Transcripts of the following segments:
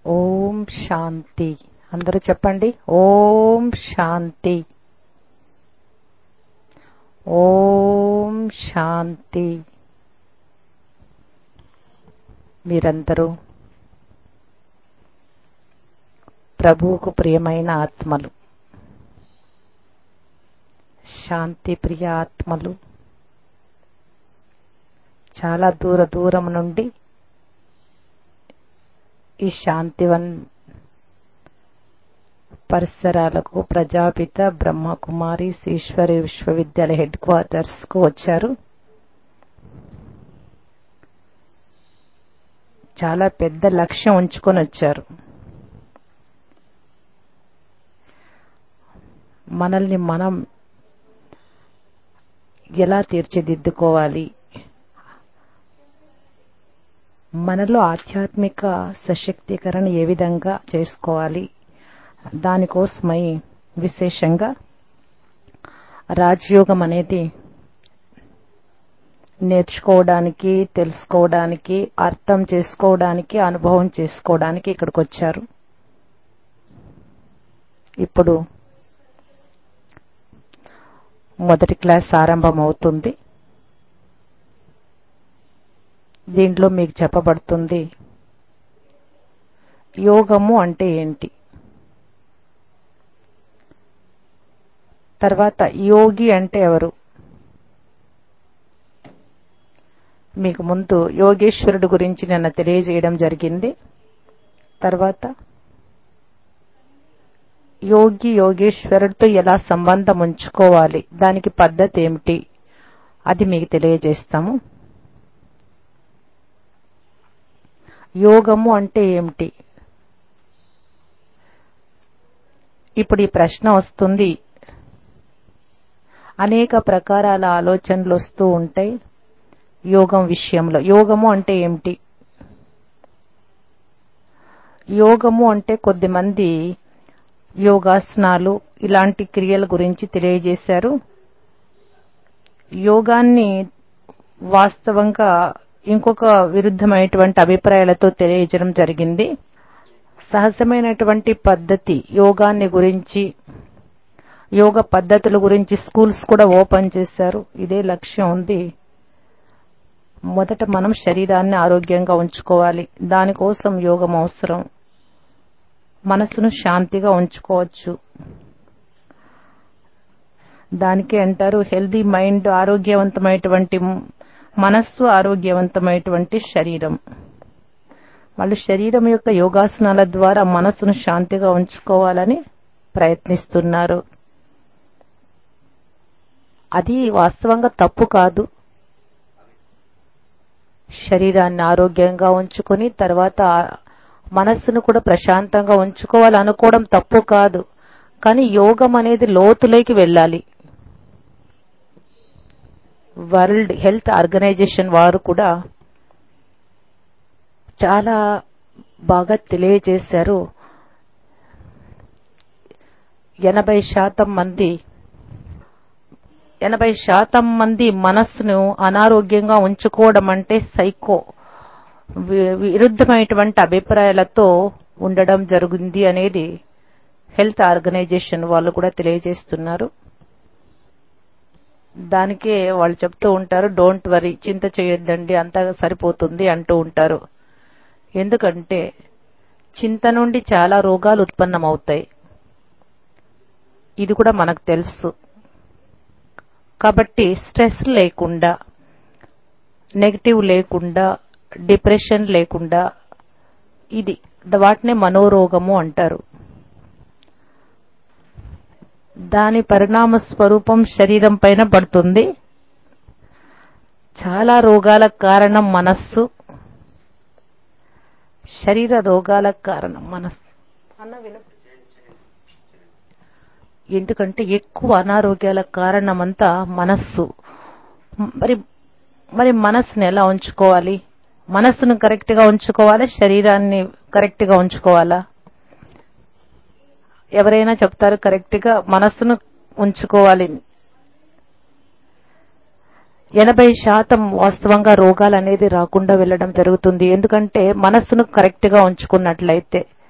ఓం శాంతి అందరూ చెప్పండి ఓం శాంతి ఓం శాంతి మీరందరూ ప్రభువుకు ప్రియమైన ఆత్మలు శాంతి ప్రియ ఆత్మలు చాలా దూర దూరం నుండి ఈ శాంతివన్ పరిసరాలకు ప్రజాపిత బ్రహ్మకుమారి ఈశ్వరి విశ్వవిద్యాలయ హెడ్ క్వార్టర్స్ కు వచ్చారు చాలా పెద్ద లక్ష్యం ఉంచుకొని వచ్చారు మనల్ని మనం ఎలా తీర్చిదిద్దుకోవాలి మనలో ఆధ్యాత్మిక సశక్తీకరణ ఏ విధంగా చేసుకోవాలి దానికోసమై విశేషంగా రాజయోగం అనేది నేర్చుకోవడానికి తెలుసుకోవడానికి అర్థం చేసుకోవడానికి అనుభవం చేసుకోవడానికి ఇక్కడికి వచ్చారు ఇప్పుడు మొదటి క్లాస్ ఆరంభమవుతుంది దీంట్లో మీకు చెప్పబడుతుంది యోగము అంటే ఏంటి తర్వాత యోగి అంటే ఎవరు మీకు ముందు యోగేశ్వరుడు గురించి నిన్న తెలియజేయడం జరిగింది తర్వాత యోగి యోగేశ్వరుడితో ఎలా సంబంధం ఉంచుకోవాలి దానికి పద్ధతి ఏమిటి అది మీకు తెలియజేస్తాము యోగము అంటే ఏమిటి ఇప్పుడు ఈ ప్రశ్న వస్తుంది అనేక ప్రకారాల ఆలోచనలు వస్తూ ఉంటాయి యోగం విషయంలో యోగము అంటే ఏమిటి యోగము అంటే కొద్దిమంది యోగాసనాలు ఇలాంటి క్రియల గురించి తెలియజేశారు యోగాన్ని వాస్తవంగా ఇంకొక విరుద్ధమైనటువంటి అభిప్రాయాలతో తెలియజేయడం జరిగింది సహజమైనటువంటి పద్ధతి యోగాన్ని గురించి యోగ పద్ధతుల గురించి స్కూల్స్ కూడా ఓపెన్ చేశారు ఇదే లక్ష్యం ఉంది మొదట మనం శరీరాన్ని ఆరోగ్యంగా ఉంచుకోవాలి దానికోసం యోగం అవసరం మనసును శాంతిగా ఉంచుకోవచ్చు దానికి అంటారు హెల్దీ మైండ్ ఆరోగ్యవంతమైనటువంటి మనస్సు ఆరోగ్యవంతమైనటువంటి శరీరం వాళ్ళు శరీరం యొక్క యోగాసనాల ద్వారా మనసును శాంతిగా ఉంచుకోవాలని ప్రయత్నిస్తున్నారు అది వాస్తవంగా తప్పు కాదు శరీరాన్ని ఆరోగ్యంగా ఉంచుకొని తర్వాత మనస్సును కూడా ప్రశాంతంగా ఉంచుకోవాలనుకోవడం తప్పు కాదు కానీ యోగం అనేది లోతులోకి వెళ్ళాలి వరల్డ్ హెల్త్ ఆర్గనైజేషన్ వారు కూడా చాలా బాగా తెలియజేశారు ఎనభై శాతం మంది ఎనభై శాతం మంది మనస్సును అనారోగ్యంగా ఉంచుకోవడం అంటే సైకో విరుద్ధమైనటువంటి అభిప్రాయాలతో ఉండడం జరుగుంది అనేది హెల్త్ ఆర్గనైజేషన్ వాళ్ళు కూడా తెలియజేస్తున్నారు దానికే వాళ్ళు చెప్తూ ఉంటారు డోంట్ వరీ చింత చేయొద్దండి అంతా సరిపోతుంది అంటూ ఉంటారు ఎందుకంటే చింత నుండి చాలా రోగాలు ఉత్పన్నమవుతాయి ఇది కూడా మనకు తెలుసు కాబట్టి స్ట్రెస్ లేకుండా నెగటివ్ లేకుండా డిప్రెషన్ లేకుండా ఇది వాటినే మనోరోగము అంటారు దాని పరిణామ స్వరూపం శరీరం పైన పడుతుంది చాలా రోగాల కారణం మనస్సు శరీర రోగాల కారణం మనస్సు అన్న విన ఎందుకంటే ఎక్కువ అనారోగ్యాల కారణమంతా మనస్సు మరి మరి మనస్సును ఎలా ఉంచుకోవాలి మనస్సును కరెక్ట్ గా ఉంచుకోవాలా శరీరాన్ని కరెక్ట్ గా ఉంచుకోవాలా ఎవరైనా చెప్తారు కరెక్ట్ గా మనస్సును ఉంచుకోవాలి ఎనభై శాతం వాస్తవంగా రోగాలు అనేది రాకుండా వెళ్ళడం జరుగుతుంది ఎందుకంటే మనస్సును కరెక్ట్ గా ఉంచుకున్నట్లయితే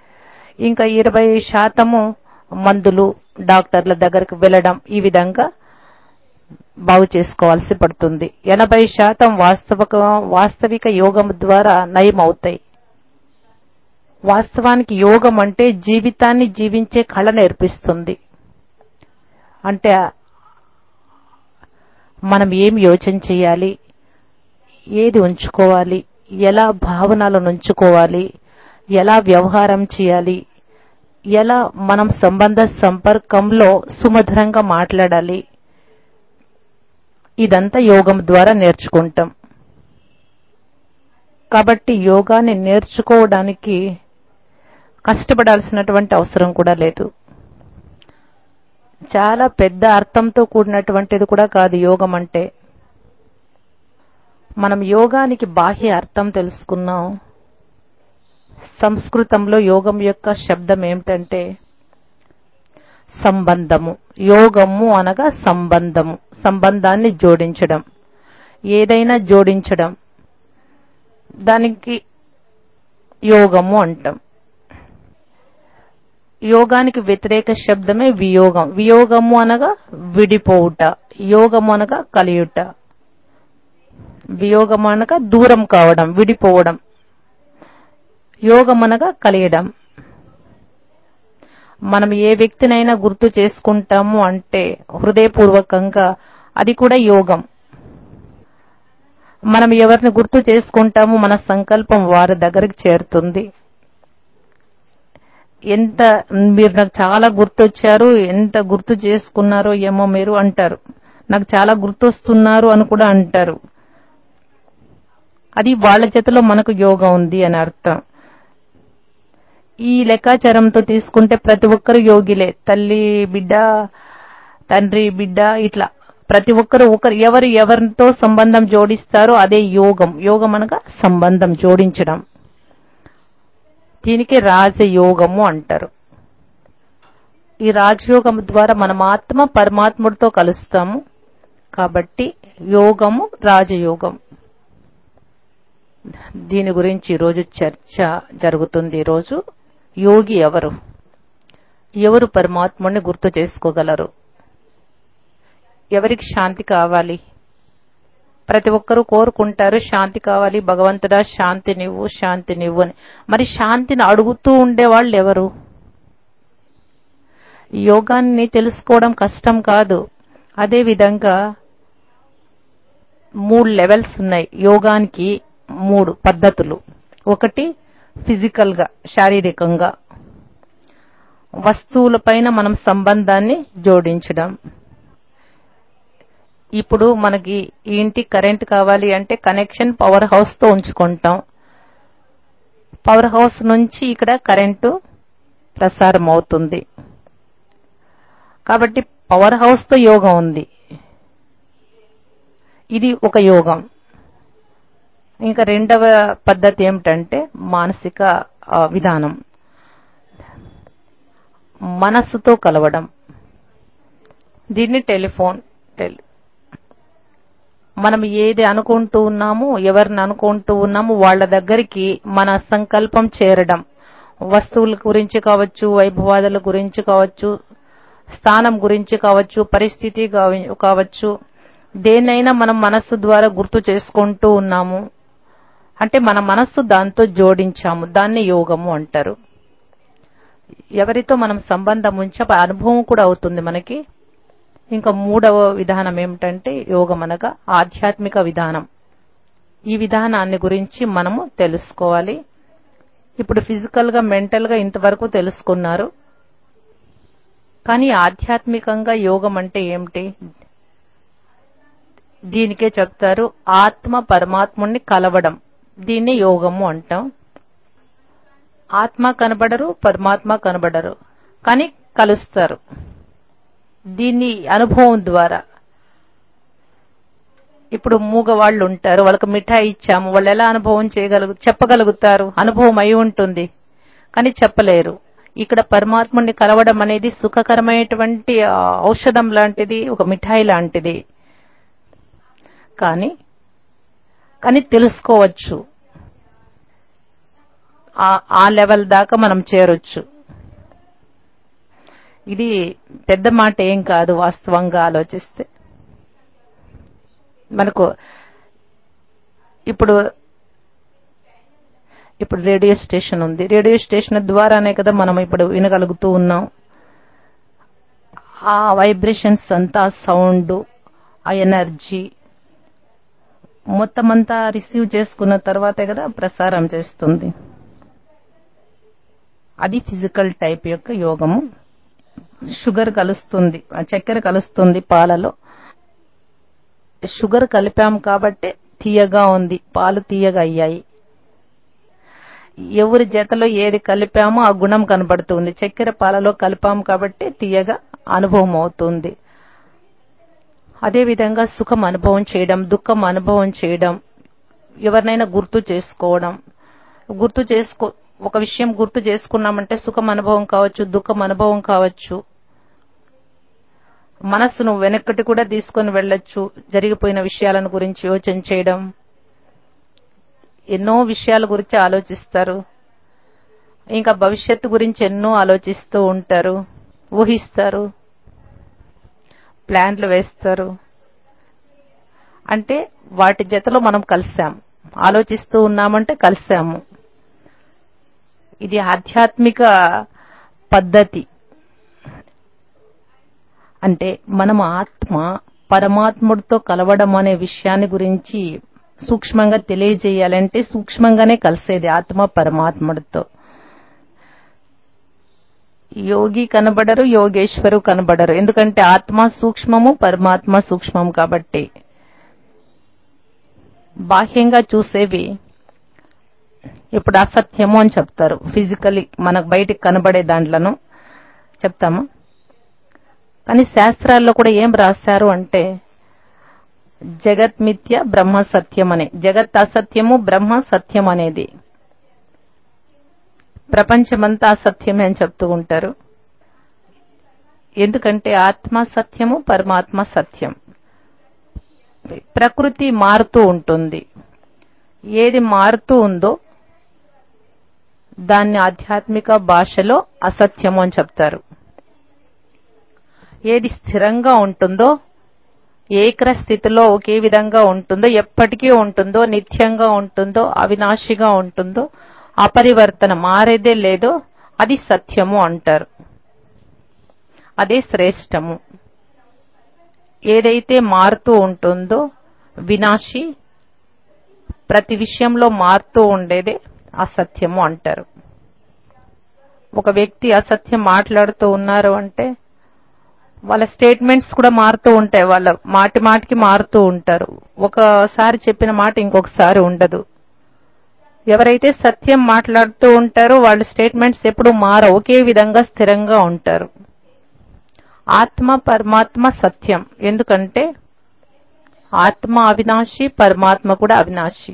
ఇంకా ఇరవై శాతము మందులు డాక్టర్ల దగ్గరకు వెళ్ళడం ఈ విధంగా బాగు చేసుకోవాల్సి పడుతుంది ఎనభై శాతం వాస్తవిక వాస్తవిక యోగం ద్వారా నయం అవుతాయి వాస్తవానికి యోగం అంటే జీవితాన్ని జీవించే కళ నేర్పిస్తుంది అంటే మనం ఏం యోచన చేయాలి ఏది ఉంచుకోవాలి ఎలా భావనలను ఉంచుకోవాలి ఎలా వ్యవహారం చేయాలి ఎలా మనం సంబంధ సంపర్కంలో సుమధురంగా మాట్లాడాలి ఇదంతా యోగం ద్వారా నేర్చుకుంటాం కాబట్టి యోగాన్ని నేర్చుకోవడానికి కష్టపడాల్సినటువంటి అవసరం కూడా లేదు చాలా పెద్ద అర్థంతో కూడినటువంటిది కూడా కాదు యోగం అంటే మనం యోగానికి బాహ్య అర్థం తెలుసుకున్నాం సంస్కృతంలో యోగం యొక్క శబ్దం ఏమిటంటే సంబంధము యోగము అనగా సంబంధము సంబంధాన్ని జోడించడం ఏదైనా జోడించడం దానికి యోగము అంటాం యోగానికి వ్యతిరేక శబ్దమే వియోగం వియోగము అనగా విడిపోవుట యోగము అనగా కలియుట వియోగం అనగా దూరం కావడం విడిపోవడం యోగం అనగా కలియడం మనం ఏ వ్యక్తినైనా గుర్తు చేసుకుంటాము అంటే హృదయపూర్వకంగా అది కూడా యోగం మనం ఎవరిని గుర్తు చేసుకుంటాము మన సంకల్పం వారి దగ్గరికి చేరుతుంది ఎంత మీరు నాకు చాలా గుర్తొచ్చారు ఎంత గుర్తు చేసుకున్నారో ఏమో మీరు అంటారు నాకు చాలా గుర్తొస్తున్నారు అని కూడా అంటారు అది వాళ్ళ చేతిలో మనకు యోగం ఉంది అని అర్థం ఈ లెక్కాచారంతో తీసుకుంటే ప్రతి ఒక్కరు యోగిలే తల్లి బిడ్డ తండ్రి బిడ్డ ఇట్లా ప్రతి ఒక్కరు ఒకరు ఎవరు ఎవరితో సంబంధం జోడిస్తారో అదే యోగం యోగం అనగా సంబంధం జోడించడం దీనికి రాజయోగము అంటారు ఈ రాజయోగం ద్వారా మనం ఆత్మ పరమాత్ముడితో కలుస్తాము కాబట్టి యోగము రాజయోగం దీని గురించి ఈరోజు చర్చ జరుగుతుంది ఈరోజు యోగి ఎవరు ఎవరు పరమాత్ముడిని గుర్తు చేసుకోగలరు ఎవరికి శాంతి కావాలి ప్రతి ఒక్కరూ కోరుకుంటారు శాంతి కావాలి భగవంతుడా శాంతి నివ్వు శాంతి నివ్వు అని మరి శాంతిని అడుగుతూ ఉండేవాళ్ళు ఎవరు యోగాన్ని తెలుసుకోవడం కష్టం కాదు అదే విధంగా మూడు లెవెల్స్ ఉన్నాయి యోగానికి మూడు పద్ధతులు ఒకటి ఫిజికల్ గా శారీరకంగా వస్తువులపైన మనం సంబంధాన్ని జోడించడం ఇప్పుడు మనకి ఈ ఇంటి కరెంట్ కావాలి అంటే కనెక్షన్ పవర్ హౌస్ తో ఉంచుకుంటాం పవర్ హౌస్ నుంచి ఇక్కడ కరెంటు ప్రసారం అవుతుంది కాబట్టి పవర్ హౌస్ తో యోగం ఉంది ఇది ఒక యోగం ఇంకా రెండవ పద్ధతి ఏమిటంటే మానసిక ఆ, విధానం మనస్సుతో కలవడం దీన్ని టెలిఫోన్ టెలి మనం ఏది అనుకుంటూ ఉన్నామో ఎవరిని అనుకుంటూ ఉన్నామో వాళ్ళ దగ్గరికి మన సంకల్పం చేరడం వస్తువుల గురించి కావచ్చు వైభవాదుల గురించి కావచ్చు స్థానం గురించి కావచ్చు పరిస్థితి కావ- కావచ్చు దేన్నైనా మనం మనస్సు ద్వారా గుర్తు చేసుకుంటూ ఉన్నాము అంటే మన మనస్సు దాంతో జోడించాము దాన్ని యోగము అంటారు ఎవరితో మనం సంబంధం ఉంచే అనుభవం కూడా అవుతుంది మనకి ఇంకా మూడవ విధానం ఏమిటంటే యోగం అనగా ఆధ్యాత్మిక విధానం ఈ విధానాన్ని గురించి మనము తెలుసుకోవాలి ఇప్పుడు ఫిజికల్ గా మెంటల్ గా ఇంతవరకు తెలుసుకున్నారు కానీ ఆధ్యాత్మికంగా యోగం అంటే ఏమిటి దీనికే చెప్తారు ఆత్మ పరమాత్ముణ్ణి కలవడం దీన్ని యోగము అంటాం ఆత్మ కనబడరు పరమాత్మ కనబడరు కానీ కలుస్తారు దీన్ని అనుభవం ద్వారా ఇప్పుడు మూగవాళ్ళు ఉంటారు వాళ్ళకి మిఠాయి ఇచ్చాము వాళ్ళు ఎలా అనుభవం చేయగలుగు చెప్పగలుగుతారు అనుభవం అయి ఉంటుంది కానీ చెప్పలేరు ఇక్కడ పరమాత్ముడిని కలవడం అనేది సుఖకరమైనటువంటి ఆ, ఔషధం లాంటిది ఒక మిఠాయి లాంటిది కానీ కానీ తెలుసుకోవచ్చు ఆ- ఆ లెవెల్ దాకా మనం చేరొచ్చు ఇది పెద్ద మాట ఏం కాదు వాస్తవంగా ఆలోచిస్తే మనకు ఇప్పుడు ఇప్పుడు రేడియో స్టేషన్ ఉంది రేడియో స్టేషన్ ద్వారానే కదా మనం ఇప్పుడు వినగలుగుతూ ఉన్నాం ఆ వైబ్రేషన్స్ అంతా సౌండ్ ఆ ఎనర్జీ మొత్తం అంతా రిసీవ్ చేసుకున్న తర్వాతే కదా ప్రసారం చేస్తుంది అది ఫిజికల్ టైప్ యొక్క యోగము షుగర్ కలుస్తుంది ఆ చక్కెర కలుస్తుంది పాలలో షుగర్ కలిపాం కాబట్టి తీయగా ఉంది పాలు తీయగా అయ్యాయి ఎవరి జతలో ఏది కలిపామో ఆ గుణం కనబడుతుంది చక్కెర పాలలో కలిపాం కాబట్టి తీయగా అనుభవం అవుతుంది అదేవిధంగా సుఖం అనుభవం చేయడం దుఃఖం అనుభవం చేయడం ఎవరినైనా గుర్తు చేసుకోవడం గుర్తు చేసుకో ఒక విషయం గుర్తు చేసుకున్నామంటే సుఖం అనుభవం కావచ్చు దుఃఖం అనుభవం కావచ్చు మనస్సును వెనక్కటి కూడా తీసుకొని వెళ్ళొచ్చు జరిగిపోయిన విషయాలను గురించి యోచన చేయడం ఎన్నో విషయాల గురించి ఆలోచిస్తారు ఇంకా భవిష్యత్తు గురించి ఎన్నో ఆలోచిస్తూ ఉంటారు ఊహిస్తారు ప్లాన్లు వేస్తారు అంటే వాటి జతలో మనం కలిసాం ఆలోచిస్తూ ఉన్నామంటే కలిసాము ఇది ఆధ్యాత్మిక పద్ధతి అంటే మనం ఆత్మ పరమాత్ముడితో కలవడం అనే విషయాన్ని గురించి సూక్ష్మంగా తెలియజేయాలంటే సూక్ష్మంగానే కలిసేది ఆత్మ పరమాత్ముడితో యోగి కనబడరు యోగేశ్వరు కనబడరు ఎందుకంటే ఆత్మ సూక్ష్మము పరమాత్మ సూక్ష్మం కాబట్టి బాహ్యంగా చూసేవి ఇప్పుడు అసత్యము అని చెప్తారు ఫిజికలీ మనకు బయటికి కనబడే దాంట్లను చెప్తామా కానీ శాస్త్రాల్లో కూడా ఏం రాశారు అంటే జగత్ మిథ్య బ్రహ్మ సత్యం అనే జగత్ అసత్యము బ్రహ్మ సత్యం అనేది ప్రపంచమంతా అసత్యమే అని చెప్తూ ఉంటారు ఎందుకంటే ఆత్మ సత్యము పరమాత్మ సత్యం ప్రకృతి మారుతూ ఉంటుంది ఏది మారుతూ ఉందో దాన్ని ఆధ్యాత్మిక భాషలో అసత్యము అని చెప్తారు ఏది స్థిరంగా ఉంటుందో ఏకర స్థితిలో ఒకే విధంగా ఉంటుందో ఎప్పటికీ ఉంటుందో నిత్యంగా ఉంటుందో అవినాశిగా ఉంటుందో అపరివర్తన మారేదే లేదో అది సత్యము అంటారు అదే శ్రేష్టము ఏదైతే మారుతూ ఉంటుందో వినాశి ప్రతి విషయంలో మారుతూ ఉండేదే అసత్యము అంటారు ఒక వ్యక్తి అసత్యం మాట్లాడుతూ ఉన్నారు అంటే వాళ్ళ స్టేట్మెంట్స్ కూడా మారుతూ ఉంటాయి వాళ్ళ మాటి మాటికి మారుతూ ఉంటారు ఒకసారి చెప్పిన మాట ఇంకొకసారి ఉండదు ఎవరైతే సత్యం మాట్లాడుతూ ఉంటారో వాళ్ళ స్టేట్మెంట్స్ ఎప్పుడు మార ఒకే విధంగా స్థిరంగా ఉంటారు ఆత్మ పరమాత్మ సత్యం ఎందుకంటే ఆత్మ అవినాశి పరమాత్మ కూడా అవినాశి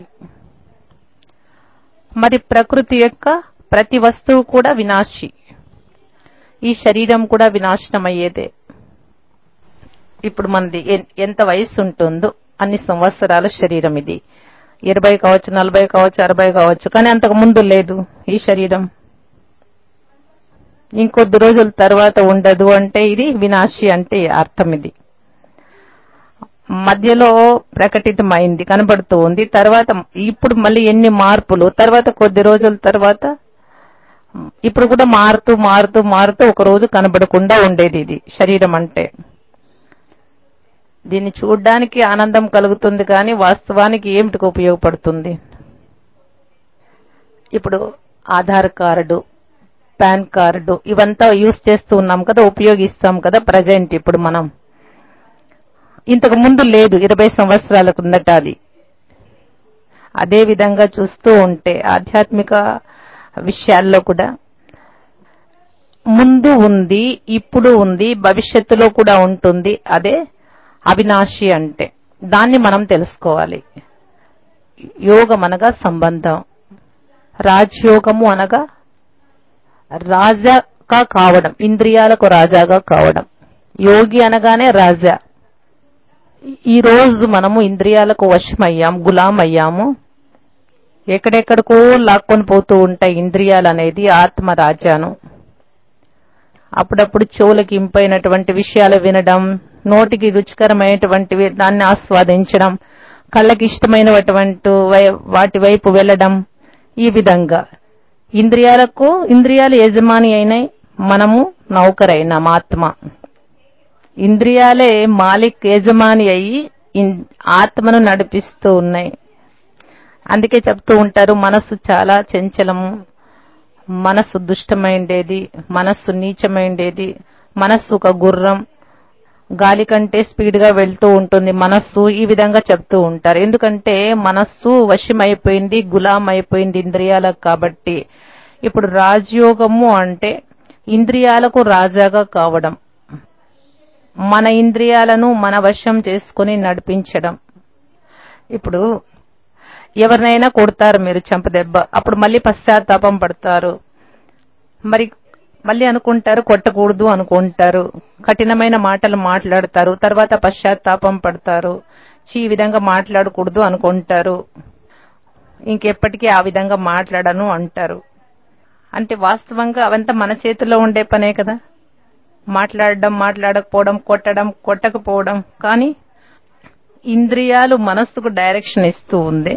మరి ప్రకృతి యొక్క ప్రతి వస్తువు కూడా వినాశి ఈ శరీరం కూడా వినాశనమయ్యేదే ఇప్పుడు మనది ఎన్- ఎంత వయసు ఉంటుందో అన్ని సంవత్సరాల శరీరం ఇది ఇరవై కావచ్చు నలభై కావచ్చు అరవై కావచ్చు కానీ అంతకు ముందు లేదు ఈ శరీరం ఇంకొద్ది రోజుల తర్వాత ఉండదు అంటే ఇది వినాశి అంటే అర్థం ఇది మధ్యలో ప్రకటితమైంది కనబడుతూ ఉంది తర్వాత ఇప్పుడు మళ్ళీ ఎన్ని మార్పులు తర్వాత కొద్ది రోజుల తర్వాత ఇప్పుడు కూడా మారుతూ మారుతూ మారుతూ ఒక రోజు కనబడకుండా ఉండేది ఇది శరీరం అంటే దీన్ని చూడ్డానికి ఆనందం కలుగుతుంది కానీ వాస్తవానికి ఏమిటికి ఉపయోగపడుతుంది ఇప్పుడు ఆధార్ కార్డు పాన్ కార్డు ఇవంతా యూజ్ చేస్తూ ఉన్నాం కదా ఉపయోగిస్తాం కదా ప్రజెంట్ ఇప్పుడు మనం ఇంతకు ముందు లేదు ఇరవై సంవత్సరాల కిందట అది అదే విధంగా చూస్తూ ఉంటే ఆధ్యాత్మిక విషయాల్లో కూడా ముందు ఉంది ఇప్పుడు ఉంది భవిష్యత్తులో కూడా ఉంటుంది అదే అవినాశి అంటే దాన్ని మనం తెలుసుకోవాలి యోగం అనగా సంబంధం రాజయోగము అనగా రాజాగా కావడం ఇంద్రియాలకు రాజాగా కావడం యోగి అనగానే రాజా ఈ రోజు మనము ఇంద్రియాలకు వశమయ్యాం గులాం అయ్యాము ఎక్కడెక్కడికో లాక్కొని పోతూ ఉంటాయి ఇంద్రియాలు అనేది ఆత్మ రాజాను అప్పుడప్పుడు చెవులకి ఇంపైనటువంటి విషయాలు వినడం నోటికి రుచికరమైనటువంటివి దాన్ని ఆస్వాదించడం కళ్ళకి ఇష్టమైనటువంటి వై- వాటి వైపు వెళ్ళడం ఈ విధంగా ఇంద్రియాలకు ఇంద్రియాలు యజమాని అయినాయి మనము నౌకరైనాం ఆత్మ ఇంద్రియాలే మాలిక్ యజమాని అయి ఇన్- ఆత్మను నడిపిస్తూ ఉన్నాయి అందుకే చెప్తూ ఉంటారు మనస్సు చాలా చంచలము మనస్సు దుష్టమైండేది మనస్సు నీచమైండేది మనస్సు ఒక గుర్రం గాలి కంటే స్పీడ్ గా వెళ్తూ ఉంటుంది మనస్సు ఈ విధంగా చెప్తూ ఉంటారు ఎందుకంటే మనస్సు వశమైపోయింది గులాం అయిపోయింది ఇంద్రియాలకు కాబట్టి ఇప్పుడు రాజయోగము అంటే ఇంద్రియాలకు రాజాగా కావడం మన ఇంద్రియాలను మన వశం చేసుకుని నడిపించడం ఇప్పుడు ఎవరినైనా కొడతారు మీరు చెంపదెబ్బ అప్పుడు మళ్ళీ పశ్చాత్తాపం పడతారు మరి మళ్ళీ అనుకుంటారు కొట్టకూడదు అనుకుంటారు కఠినమైన మాటలు మాట్లాడతారు తర్వాత పశ్చాత్తాపం పడతారు చీ ఈ విధంగా మాట్లాడకూడదు అనుకుంటారు ఇంకెప్పటికీ ఆ విధంగా మాట్లాడను అంటారు అంటే వాస్తవంగా అవంతా మన చేతిలో ఉండే పనే కదా మాట్లాడడం మాట్లాడకపోవడం కొట్టడం కొట్టకపోవడం కానీ ఇంద్రియాలు మనస్సుకు డైరెక్షన్ ఇస్తూ ఉంది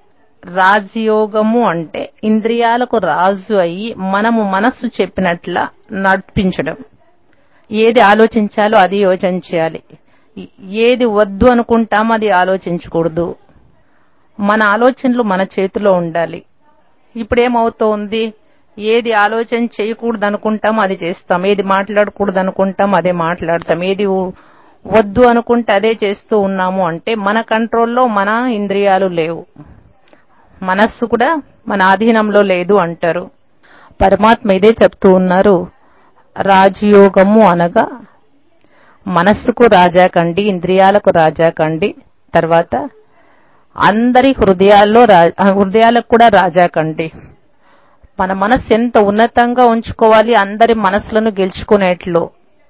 రాజయోగము అంటే ఇంద్రియాలకు రాజు అయి మనము మనస్సు చెప్పినట్ల నడిపించడం ఏది ఆలోచించాలో అది యోచించాలి ఏది వద్దు అనుకుంటామో అది ఆలోచించకూడదు మన ఆలోచనలు మన చేతిలో ఉండాలి ఇప్పుడేమవుతోంది ఏది ఆలోచన చేయకూడదు అనుకుంటాం అది చేస్తాం ఏది మాట్లాడకూడదు అనుకుంటాం అదే మాట్లాడతాం ఏది ఉ- వద్దు అనుకుంటే అదే చేస్తూ ఉన్నాము అంటే మన కంట్రోల్లో మన ఇంద్రియాలు లేవు మనస్సు కూడా మన ఆధీనంలో లేదు అంటారు పరమాత్మ ఇదే చెప్తూ ఉన్నారు రాజయోగము అనగా మనస్సుకు రాజా కండి ఇంద్రియాలకు రాజా కండి తర్వాత అందరి హృదయాల్లో రా- హృదయాలకు కూడా రాజా కండి మన మనస్సు ఎంత ఉన్నతంగా ఉంచుకోవాలి అందరి మనసులను గెలుచుకునేట్లు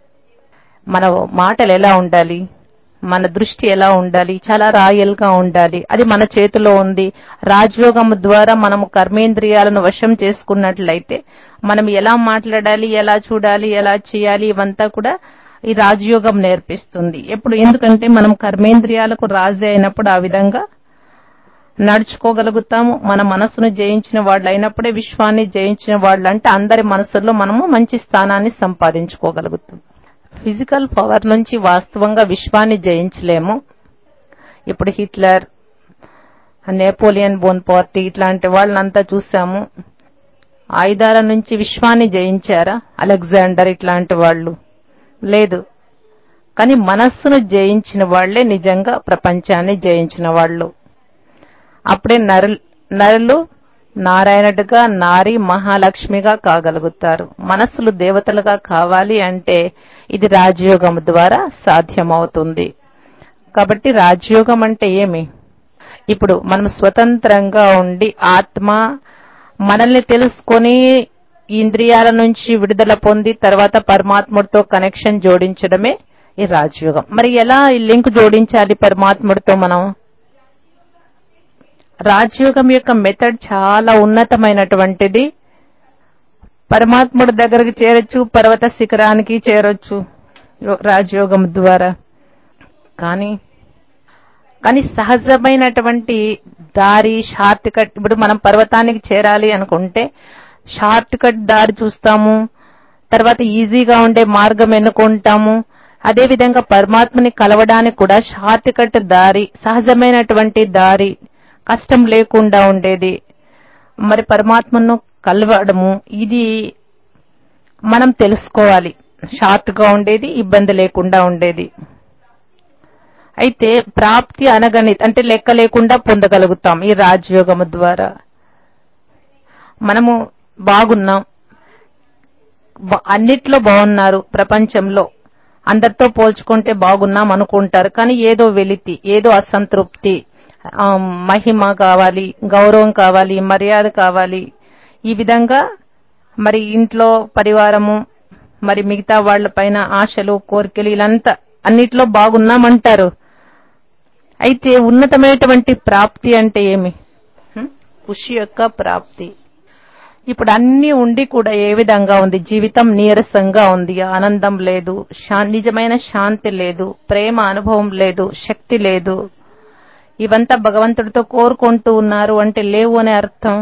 మన మాటలు ఎలా ఉండాలి మన దృష్టి ఎలా ఉండాలి చాలా రాయల్ గా ఉండాలి అది మన చేతిలో ఉంది రాజయోగం ద్వారా మనము కర్మేంద్రియాలను వశం చేసుకున్నట్లయితే మనం ఎలా మాట్లాడాలి ఎలా చూడాలి ఎలా చేయాలి ఇవంతా కూడా ఈ రాజయోగం నేర్పిస్తుంది ఎప్పుడు ఎందుకంటే మనం కర్మేంద్రియాలకు రాజు అయినప్పుడు ఆ విధంగా నడుచుకోగలుగుతాము మన మనసును జయించిన వాళ్ళు అయినప్పుడే విశ్వాన్ని జయించిన వాళ్ళు అంటే అందరి మనసుల్లో మనము మంచి స్థానాన్ని సంపాదించుకోగలుగుతాం ఫిజికల్ పవర్ నుంచి వాస్తవంగా విశ్వాన్ని జయించలేము ఇప్పుడు హిట్లర్ నెపోలియన్ బోన్ పార్టీ ఇట్లాంటి వాళ్ళనంతా చూసాము ఆయుధాల నుంచి విశ్వాన్ని జయించారా అలెగ్జాండర్ ఇట్లాంటి వాళ్ళు లేదు కానీ మనస్సును జయించిన వాళ్లే నిజంగా ప్రపంచాన్ని జయించిన వాళ్ళు అప్పుడే నరు నరులు నారాయణుడిగా నారి మహాలక్ష్మిగా కాగలుగుతారు మనస్సులు దేవతలుగా కావాలి అంటే ఇది రాజయోగం ద్వారా సాధ్యమవుతుంది కాబట్టి రాజయోగం అంటే ఏమి ఇప్పుడు మనం స్వతంత్రంగా ఉండి ఆత్మ మనల్ని తెలుసుకొని ఇంద్రియాల నుంచి విడుదల పొంది తర్వాత పరమాత్ముడితో కనెక్షన్ జోడించడమే ఈ రాజయోగం మరి ఎలా ఈ లింక్ జోడించాలి పరమాత్ముడితో మనం రాజయోగం యొక్క మెథడ్ చాలా ఉన్నతమైనటువంటిది పరమాత్ముడి దగ్గరికి చేరొచ్చు పర్వత శిఖరానికి చేరొచ్చు యో- రాజయోగం ద్వారా కానీ కానీ సహజమైనటువంటి దారి షార్ట్ కట్ ఇప్పుడు మనం పర్వతానికి చేరాలి అనుకుంటే షార్ట్ కట్ దారి చూస్తాము తర్వాత ఈజీగా ఉండే మార్గం ఎన్నుకుంటాము అదే విధంగా పరమాత్మని కలవడానికి కూడా షార్ట్ కట్ దారి సహజమైనటువంటి దారి కష్టం లేకుండా ఉండేది మరి పరమాత్మను కలవడము ఇది మనం తెలుసుకోవాలి షార్ట్ గా ఉండేది ఇబ్బంది లేకుండా ఉండేది అయితే ప్రాప్తి అనగణిత అంటే లెక్క లేకుండా పొందగలుగుతాం ఈ రాజయోగము ద్వారా మనము బాగున్నాం బ- అన్నిట్లో బాగున్నారు ప్రపంచంలో అందరితో పోల్చుకుంటే బాగున్నాం అనుకుంటారు కానీ ఏదో వెలితి ఏదో అసంతృప్తి ఆ, మహిమ కావాలి గౌరవం కావాలి మర్యాద కావాలి ఈ విధంగా మరి ఇంట్లో పరివారము మరి మిగతా వాళ్ళ పైన ఆశలు కోరికలు ఇలాంతా అన్నిట్లో బాగున్నామంటారు అయితే ఉన్నతమైనటువంటి ప్రాప్తి అంటే ఏమి హ్మ్? ఖుషి యొక్క ప్రాప్తి ఇప్పుడు అన్ని ఉండి కూడా ఏ విధంగా ఉంది జీవితం నీరసంగా ఉంది ఆనందం లేదు శా- నిజమైన శాంతి లేదు ప్రేమ అనుభవం లేదు శక్తి లేదు ఇవంతా భగవంతుడితో కోరుకుంటూ ఉన్నారు అంటే లేవు అనే అర్థం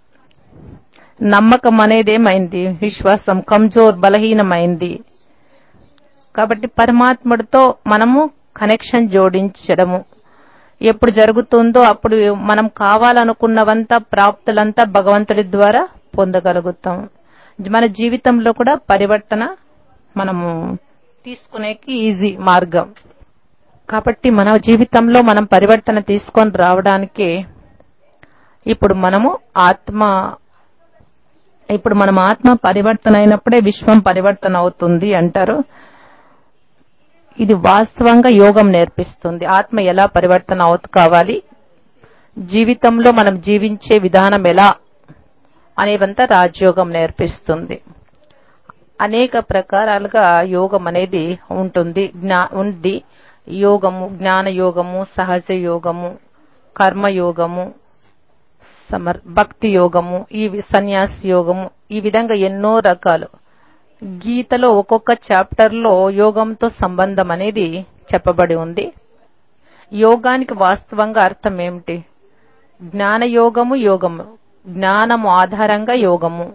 నమ్మకం అనేది ఏమైంది విశ్వాసం కంజోర్ బలహీనమైంది కాబట్టి పరమాత్ముడితో మనము కనెక్షన్ జోడించడము ఎప్పుడు జరుగుతుందో అప్పుడు మనం కావాలనుకున్నవంతా ప్రాప్తులంతా భగవంతుడి ద్వారా పొందగలుగుతాం మన జీవితంలో కూడా పరివర్తన మనము తీసుకునేకి ఈజీ మార్గం కాబట్టి మన జీవితంలో మనం పరివర్తన తీసుకొని రావడానికి ఇప్పుడు మనము ఆత్మ ఇప్పుడు మనం ఆత్మ పరివర్తన అయినప్పుడే విశ్వం పరివర్తన అవుతుంది అంటారు ఇది వాస్తవంగా యోగం నేర్పిస్తుంది ఆత్మ ఎలా పరివర్తన అవుతు కావాలి జీవితంలో మనం జీవించే విధానం ఎలా అనేవంతా రాజయోగం నేర్పిస్తుంది అనేక ప్రకారాలుగా యోగం అనేది ఉంటుంది జ్ఞా ఉంది యోగము జ్ఞాన యోగము సహజ యోగము కర్మ యోగము సమర్ భక్తి యోగము ఈ వి- సన్యాస యోగము ఈ విధంగా ఎన్నో రకాలు గీతలో ఒక్కొక్క చాప్టర్ లో యోగంతో సంబంధం అనేది చెప్పబడి ఉంది యోగానికి వాస్తవంగా అర్థం ఏమిటి జ్ఞాన యోగము యోగము జ్ఞానము ఆధారంగా యోగము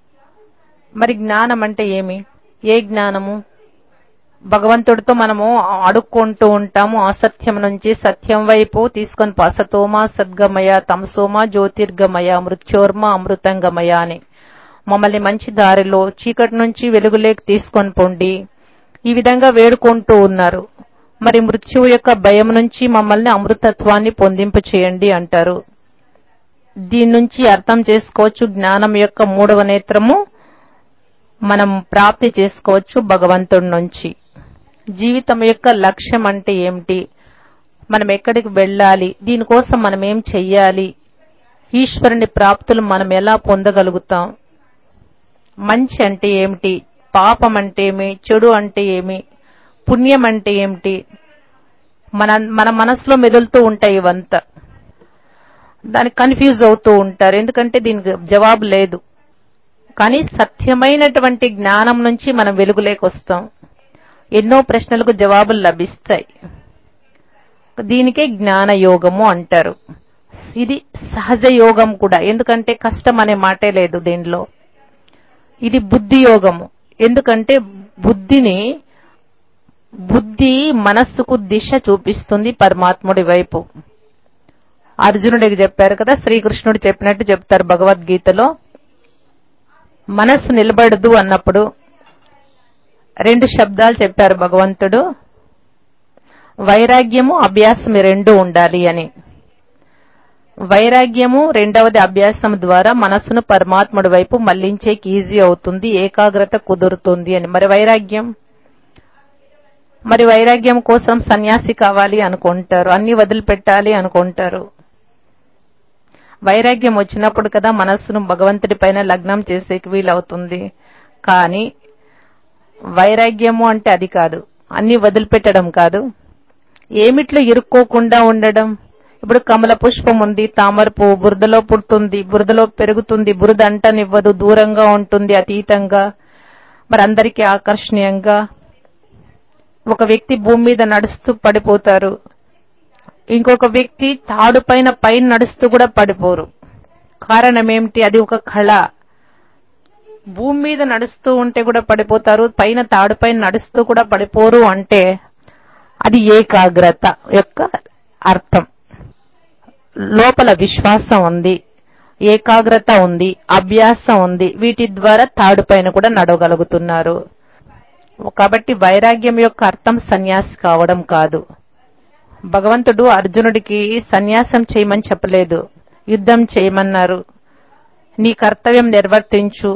మరి జ్ఞానం అంటే ఏమి ఏ జ్ఞానము భగవంతుడితో మనము అడుక్కుంటూ ఉంటాము అసత్యం నుంచి సత్యం వైపు తీసుకొని పో. అసతోమ సద్గమయ తమసోమ జ్యోతిర్గమయ మృత్యోర్మ అమృతంగమయ అని మమ్మల్ని మంచి దారిలో చీకటి నుంచి వెలుగులేకి తీసుకొని పొండి ఈ విధంగా వేడుకుంటూ ఉన్నారు మరి మృత్యువు యొక్క భయం నుంచి మమ్మల్ని అమృతత్వాన్ని పొందింపు చేయండి అంటారు దీని నుంచి అర్థం చేసుకోవచ్చు జ్ఞానం యొక్క మూడవ నేత్రము మనం ప్రాప్తి చేసుకోవచ్చు భగవంతుడి నుంచి జీవితం యొక్క లక్ష్యం అంటే ఏమిటి మనం ఎక్కడికి వెళ్ళాలి దీనికోసం మనం ఏం చెయ్యాలి ఈశ్వరుని ప్రాప్తులు మనం ఎలా పొందగలుగుతాం మంచి అంటే ఏమిటి పాపం అంటే ఏమి చెడు అంటే ఏమి పుణ్యం అంటే ఏమిటి మన మన మనసులో మెదులుతూ ఉంటాయి ఇవంతా దానికి కన్ఫ్యూజ్ అవుతూ ఉంటారు ఎందుకంటే దీనికి జవాబు లేదు కానీ సత్యమైనటువంటి జ్ఞానం నుంచి మనం వెలుగులేకి వస్తాం ఎన్నో ప్రశ్నలకు జవాబులు లభిస్తాయి దీనికే జ్ఞాన యోగము అంటారు ఇది సహజ యోగం కూడా ఎందుకంటే కష్టం అనే మాటే లేదు దీనిలో ఇది బుద్ధి యోగము ఎందుకంటే బుద్ధిని బుద్ధి మనస్సుకు దిశ చూపిస్తుంది పరమాత్ముడి వైపు అర్జునుడికి చెప్పారు కదా శ్రీకృష్ణుడు చెప్పినట్టు చెప్తారు భగవద్గీతలో మనస్సు నిలబడదు అన్నప్పుడు రెండు శబ్దాలు చెప్పారు భగవంతుడు వైరాగ్యము అభ్యాసం ఈ రెండు ఉండాలి అని వైరాగ్యము రెండవది అభ్యాసం ద్వారా మనస్సును పరమాత్ముడి వైపు మళ్లించేకి ఈజీ అవుతుంది ఏకాగ్రత కుదురుతుంది అని మరి వైరాగ్యం మరి వైరాగ్యం కోసం సన్యాసి కావాలి అనుకుంటారు అన్ని వదిలిపెట్టాలి అనుకుంటారు వైరాగ్యం వచ్చినప్పుడు కదా మనస్సును భగవంతుడి పైన లగ్నం చేసేకి వీలవుతుంది కానీ వైరాగ్యము అంటే అది కాదు అన్ని వదిలిపెట్టడం కాదు ఏమిట్లో ఇరుక్కోకుండా ఉండడం ఇప్పుడు కమల పుష్పం ఉంది తామర పువ్వు బురదలో పుడుతుంది బురదలో పెరుగుతుంది బురద అంటనివ్వదు దూరంగా ఉంటుంది అతీతంగా మరి అందరికీ ఆకర్షణీయంగా ఒక వ్యక్తి భూమి మీద నడుస్తూ పడిపోతారు ఇంకొక వ్యక్తి తాడు పైన పైన నడుస్తూ కూడా పడిపోరు కారణం ఏమిటి అది ఒక కళ భూమి మీద నడుస్తూ ఉంటే కూడా పడిపోతారు పైన తాడు పైన నడుస్తూ కూడా పడిపోరు అంటే అది ఏకాగ్రత యొక్క అర్థం లోపల విశ్వాసం ఉంది ఏకాగ్రత ఉంది అభ్యాసం ఉంది వీటి ద్వారా తాడు పైన కూడా నడవగలుగుతున్నారు కాబట్టి వైరాగ్యం యొక్క అర్థం సన్యాసి కావడం కాదు భగవంతుడు అర్జునుడికి సన్యాసం చేయమని చెప్పలేదు యుద్ధం చేయమన్నారు నీ కర్తవ్యం నిర్వర్తించు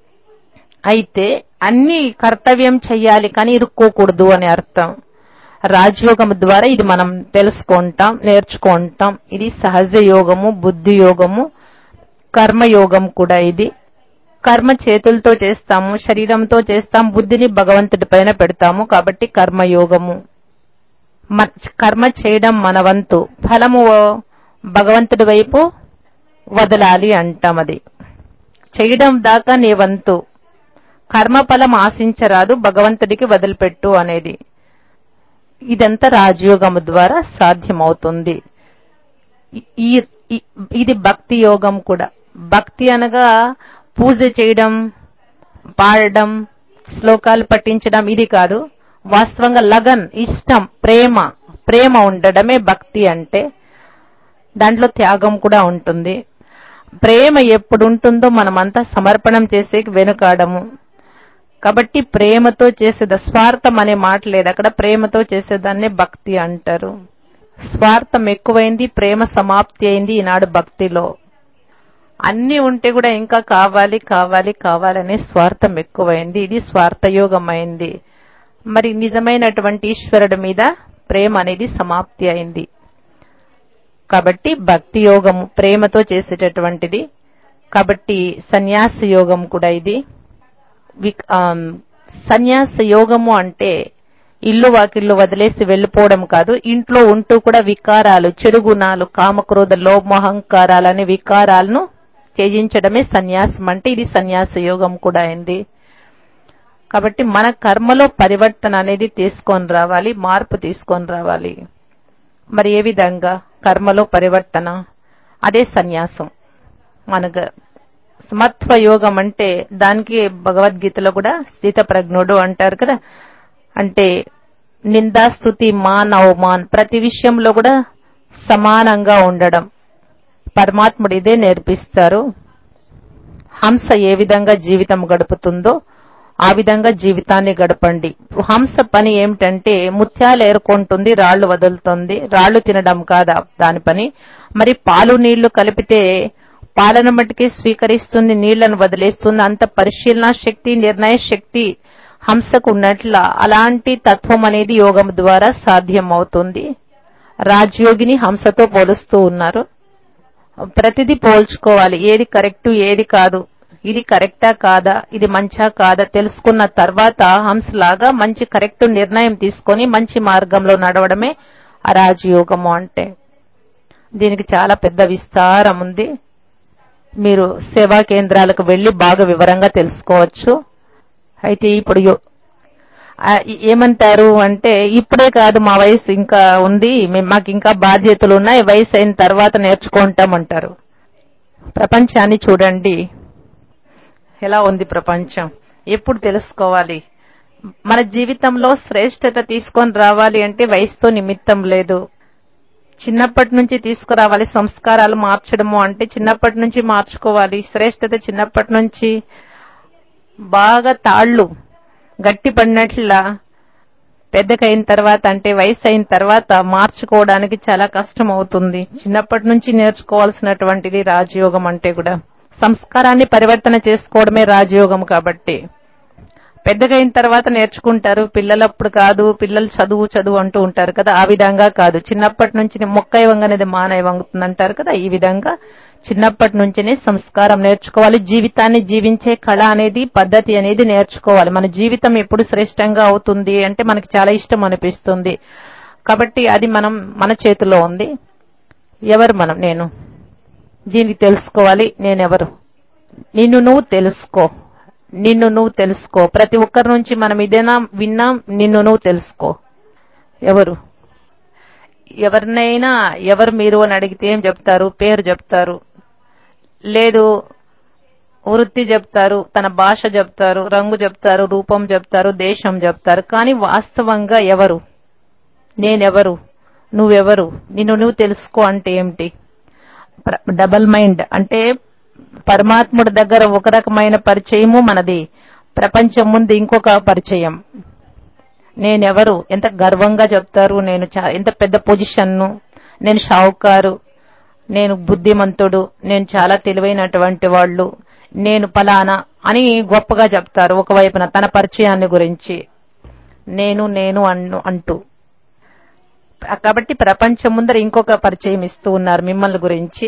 అయితే అన్ని కర్తవ్యం చెయ్యాలి కానీ ఇరుక్కోకూడదు అని అర్థం రాజయోగం ద్వారా ఇది మనం తెలుసుకుంటాం నేర్చుకుంటాం ఇది సహజ యోగము బుద్ధి యోగము కర్మయోగం కూడా ఇది కర్మ చేతులతో చేస్తాము శరీరంతో చేస్తాం బుద్ధిని భగవంతుడి పైన పెడతాము కాబట్టి కర్మయోగము మ- కర్మ చేయడం మన వంతు ఫలము భగవంతుడి వైపు వదలాలి అంటాం అది చేయడం దాకా నీ వంతు కర్మఫలం ఆశించరాదు భగవంతుడికి వదిలిపెట్టు అనేది ఇదంతా రాజయోగము ద్వారా సాధ్యమవుతుంది ఈ ఈ- ఇది భక్తి యోగం కూడా భక్తి అనగా పూజ చేయడం పాడడం శ్లోకాలు పఠించడం ఇది కాదు వాస్తవంగా లగన్ ఇష్టం ప్రేమ ప్రేమ ఉండడమే భక్తి అంటే దాంట్లో త్యాగం కూడా ఉంటుంది ప్రేమ ఎప్పుడు ఉంటుందో మనమంతా సమర్పణం చేసే వెనుకాడము కాబట్టి ప్రేమతో చేసేది స్వార్థం అనే మాట లేదు అక్కడ ప్రేమతో చేసేదాన్నే భక్తి అంటారు స్వార్థం ఎక్కువైంది ప్రేమ సమాప్తి అయింది ఈనాడు భక్తిలో అన్ని ఉంటే కూడా ఇంకా కావాలి కావాలి కావాలనే స్వార్థం ఎక్కువైంది ఇది స్వార్థయోగమైంది మరి నిజమైనటువంటి ఈశ్వరుడి మీద ప్రేమ అనేది సమాప్తి అయింది కాబట్టి భక్తి యోగము ప్రేమతో చేసేటటువంటిది కాబట్టి సన్యాస యోగం కూడా ఇది విక్- ఆమ్, సన్యాస యోగము అంటే ఇల్లు వాకిళ్ళు వదిలేసి వెళ్ళిపోవడం కాదు ఇంట్లో ఉంటూ కూడా వికారాలు చెడు గుణాలు కామక్రోధ లోమహంకారాలు అనే వికారాలను త్యజించడమే సన్యాసం అంటే ఇది సన్యాస యోగం కూడా అయింది కాబట్టి మన కర్మలో పరివర్తన అనేది తీసుకొని రావాలి మార్పు తీసుకొని రావాలి మరి ఏ విధంగా కర్మలో పరివర్తన అదే సన్యాసం మనకు సమత్వ యోగం అంటే దానికి భగవద్గీతలో కూడా స్థిత ప్రజ్ఞుడు అంటారు కదా అంటే నిందా స్థుతి మాన్ అవమాన్ ప్రతి విషయంలో కూడా సమానంగా ఉండడం పరమాత్ముడు ఇదే నేర్పిస్తారు హంస ఏ విధంగా జీవితం గడుపుతుందో ఆ విధంగా జీవితాన్ని గడపండి హంస పని ఏమిటంటే ముత్యాలు ఏరుకుంటుంది రాళ్లు వదులుతుంది రాళ్లు తినడం కాదా దాని పని మరి పాలు నీళ్లు కలిపితే పాలన మట్టుకే స్వీకరిస్తుంది నీళ్లను వదిలేస్తుంది అంత పరిశీలన శక్తి నిర్ణయ శక్తి హంసకు ఉన్నట్ల అలాంటి తత్వం అనేది యోగం ద్వారా సాధ్యం అవుతుంది రాజయోగిని హంసతో పోలుస్తూ ఉన్నారు ప్రతిదీ పోల్చుకోవాలి ఏది కరెక్ట్ ఏది కాదు ఇది కరెక్టా కాదా ఇది మంచా కాదా తెలుసుకున్న తర్వాత హంసలాగా మంచి కరెక్ట్ నిర్ణయం తీసుకొని మంచి మార్గంలో నడవడమే ఆ రాజయోగము అంటే దీనికి చాలా పెద్ద విస్తారం ఉంది మీరు సేవా కేంద్రాలకు వెళ్లి బాగా వివరంగా తెలుసుకోవచ్చు అయితే ఇప్పుడు యో- ఆ, ఏమంటారు అంటే ఇప్పుడే కాదు మా వయసు ఇంకా ఉంది మేము మాకు ఇంకా బాధ్యతలు ఉన్నాయి వయసు అయిన తర్వాత నేర్చుకుంటాం అంటారు ప్రపంచాన్ని చూడండి ఎలా ఉంది ప్రపంచం ఎప్పుడు తెలుసుకోవాలి మన జీవితంలో శ్రేష్టత తీసుకొని రావాలి అంటే వయసుతో నిమిత్తం లేదు చిన్నప్పటి నుంచి తీసుకురావాలి సంస్కారాలు మార్చడము అంటే చిన్నప్పటి నుంచి మార్చుకోవాలి శ్రేష్టత చిన్నప్పటి నుంచి బాగా తాళ్ళు గట్టి పడినట్లా పెద్దకైన తర్వాత అంటే వయసు అయిన తర్వాత మార్చుకోవడానికి చాలా కష్టం అవుతుంది చిన్నప్పటి నుంచి నేర్చుకోవాల్సినటువంటిది రాజయోగం అంటే కూడా సంస్కారాన్ని పరివర్తన చేసుకోవడమే రాజయోగం కాబట్టి పెద్దగైన తర్వాత నేర్చుకుంటారు పిల్లలప్పుడు కాదు పిల్లలు చదువు చదువు అంటూ ఉంటారు కదా ఆ విధంగా కాదు చిన్నప్పటి నుంచి మొక్క వంగనేది మానవ వంగుతుంది అంటారు కదా ఈ విధంగా చిన్నప్పటి నుంచినే సంస్కారం నేర్చుకోవాలి జీవితాన్ని జీవించే కళ అనేది పద్ధతి అనేది నేర్చుకోవాలి మన జీవితం ఎప్పుడు శ్రేష్టంగా అవుతుంది అంటే మనకి చాలా ఇష్టం అనిపిస్తుంది కాబట్టి అది మనం మన చేతిలో ఉంది ఎవరు మనం నేను దీన్ని తెలుసుకోవాలి నేనెవరు నిన్ను నువ్వు తెలుసుకో నిన్ను నువ్వు తెలుసుకో ప్రతి ఒక్కరి నుంచి మనం ఇదేనా విన్నాం నిన్ను నువ్వు తెలుసుకో ఎవరు ఎవరినైనా ఎవరు మీరు అని అడిగితే ఏం చెప్తారు పేరు చెప్తారు లేదు వృత్తి చెప్తారు తన భాష చెప్తారు రంగు చెప్తారు రూపం చెప్తారు దేశం చెప్తారు కానీ వాస్తవంగా ఎవరు నేనెవరు నువ్వెవరు నిన్ను నువ్వు తెలుసుకో అంటే ఏమిటి ప్ర- డబల్ మైండ్ అంటే పరమాత్ముడి దగ్గర ఒక రకమైన పరిచయము మనది ప్రపంచం ముందు ఇంకొక పరిచయం నేనెవరు ఎంత గర్వంగా చెప్తారు నేను చా- ఎంత పెద్ద పొజిషన్ను నేను షావుకారు నేను బుద్ధిమంతుడు నేను చాలా తెలివైనటువంటి వాళ్ళు నేను పలానా అని గొప్పగా చెప్తారు ఒకవైపున తన పరిచయాన్ని గురించి నేను నేను అన్ను అంటూ కాబట్టి ప్రపంచం ముందర ఇంకొక పరిచయం ఇస్తూ ఉన్నారు మిమ్మల్ని గురించి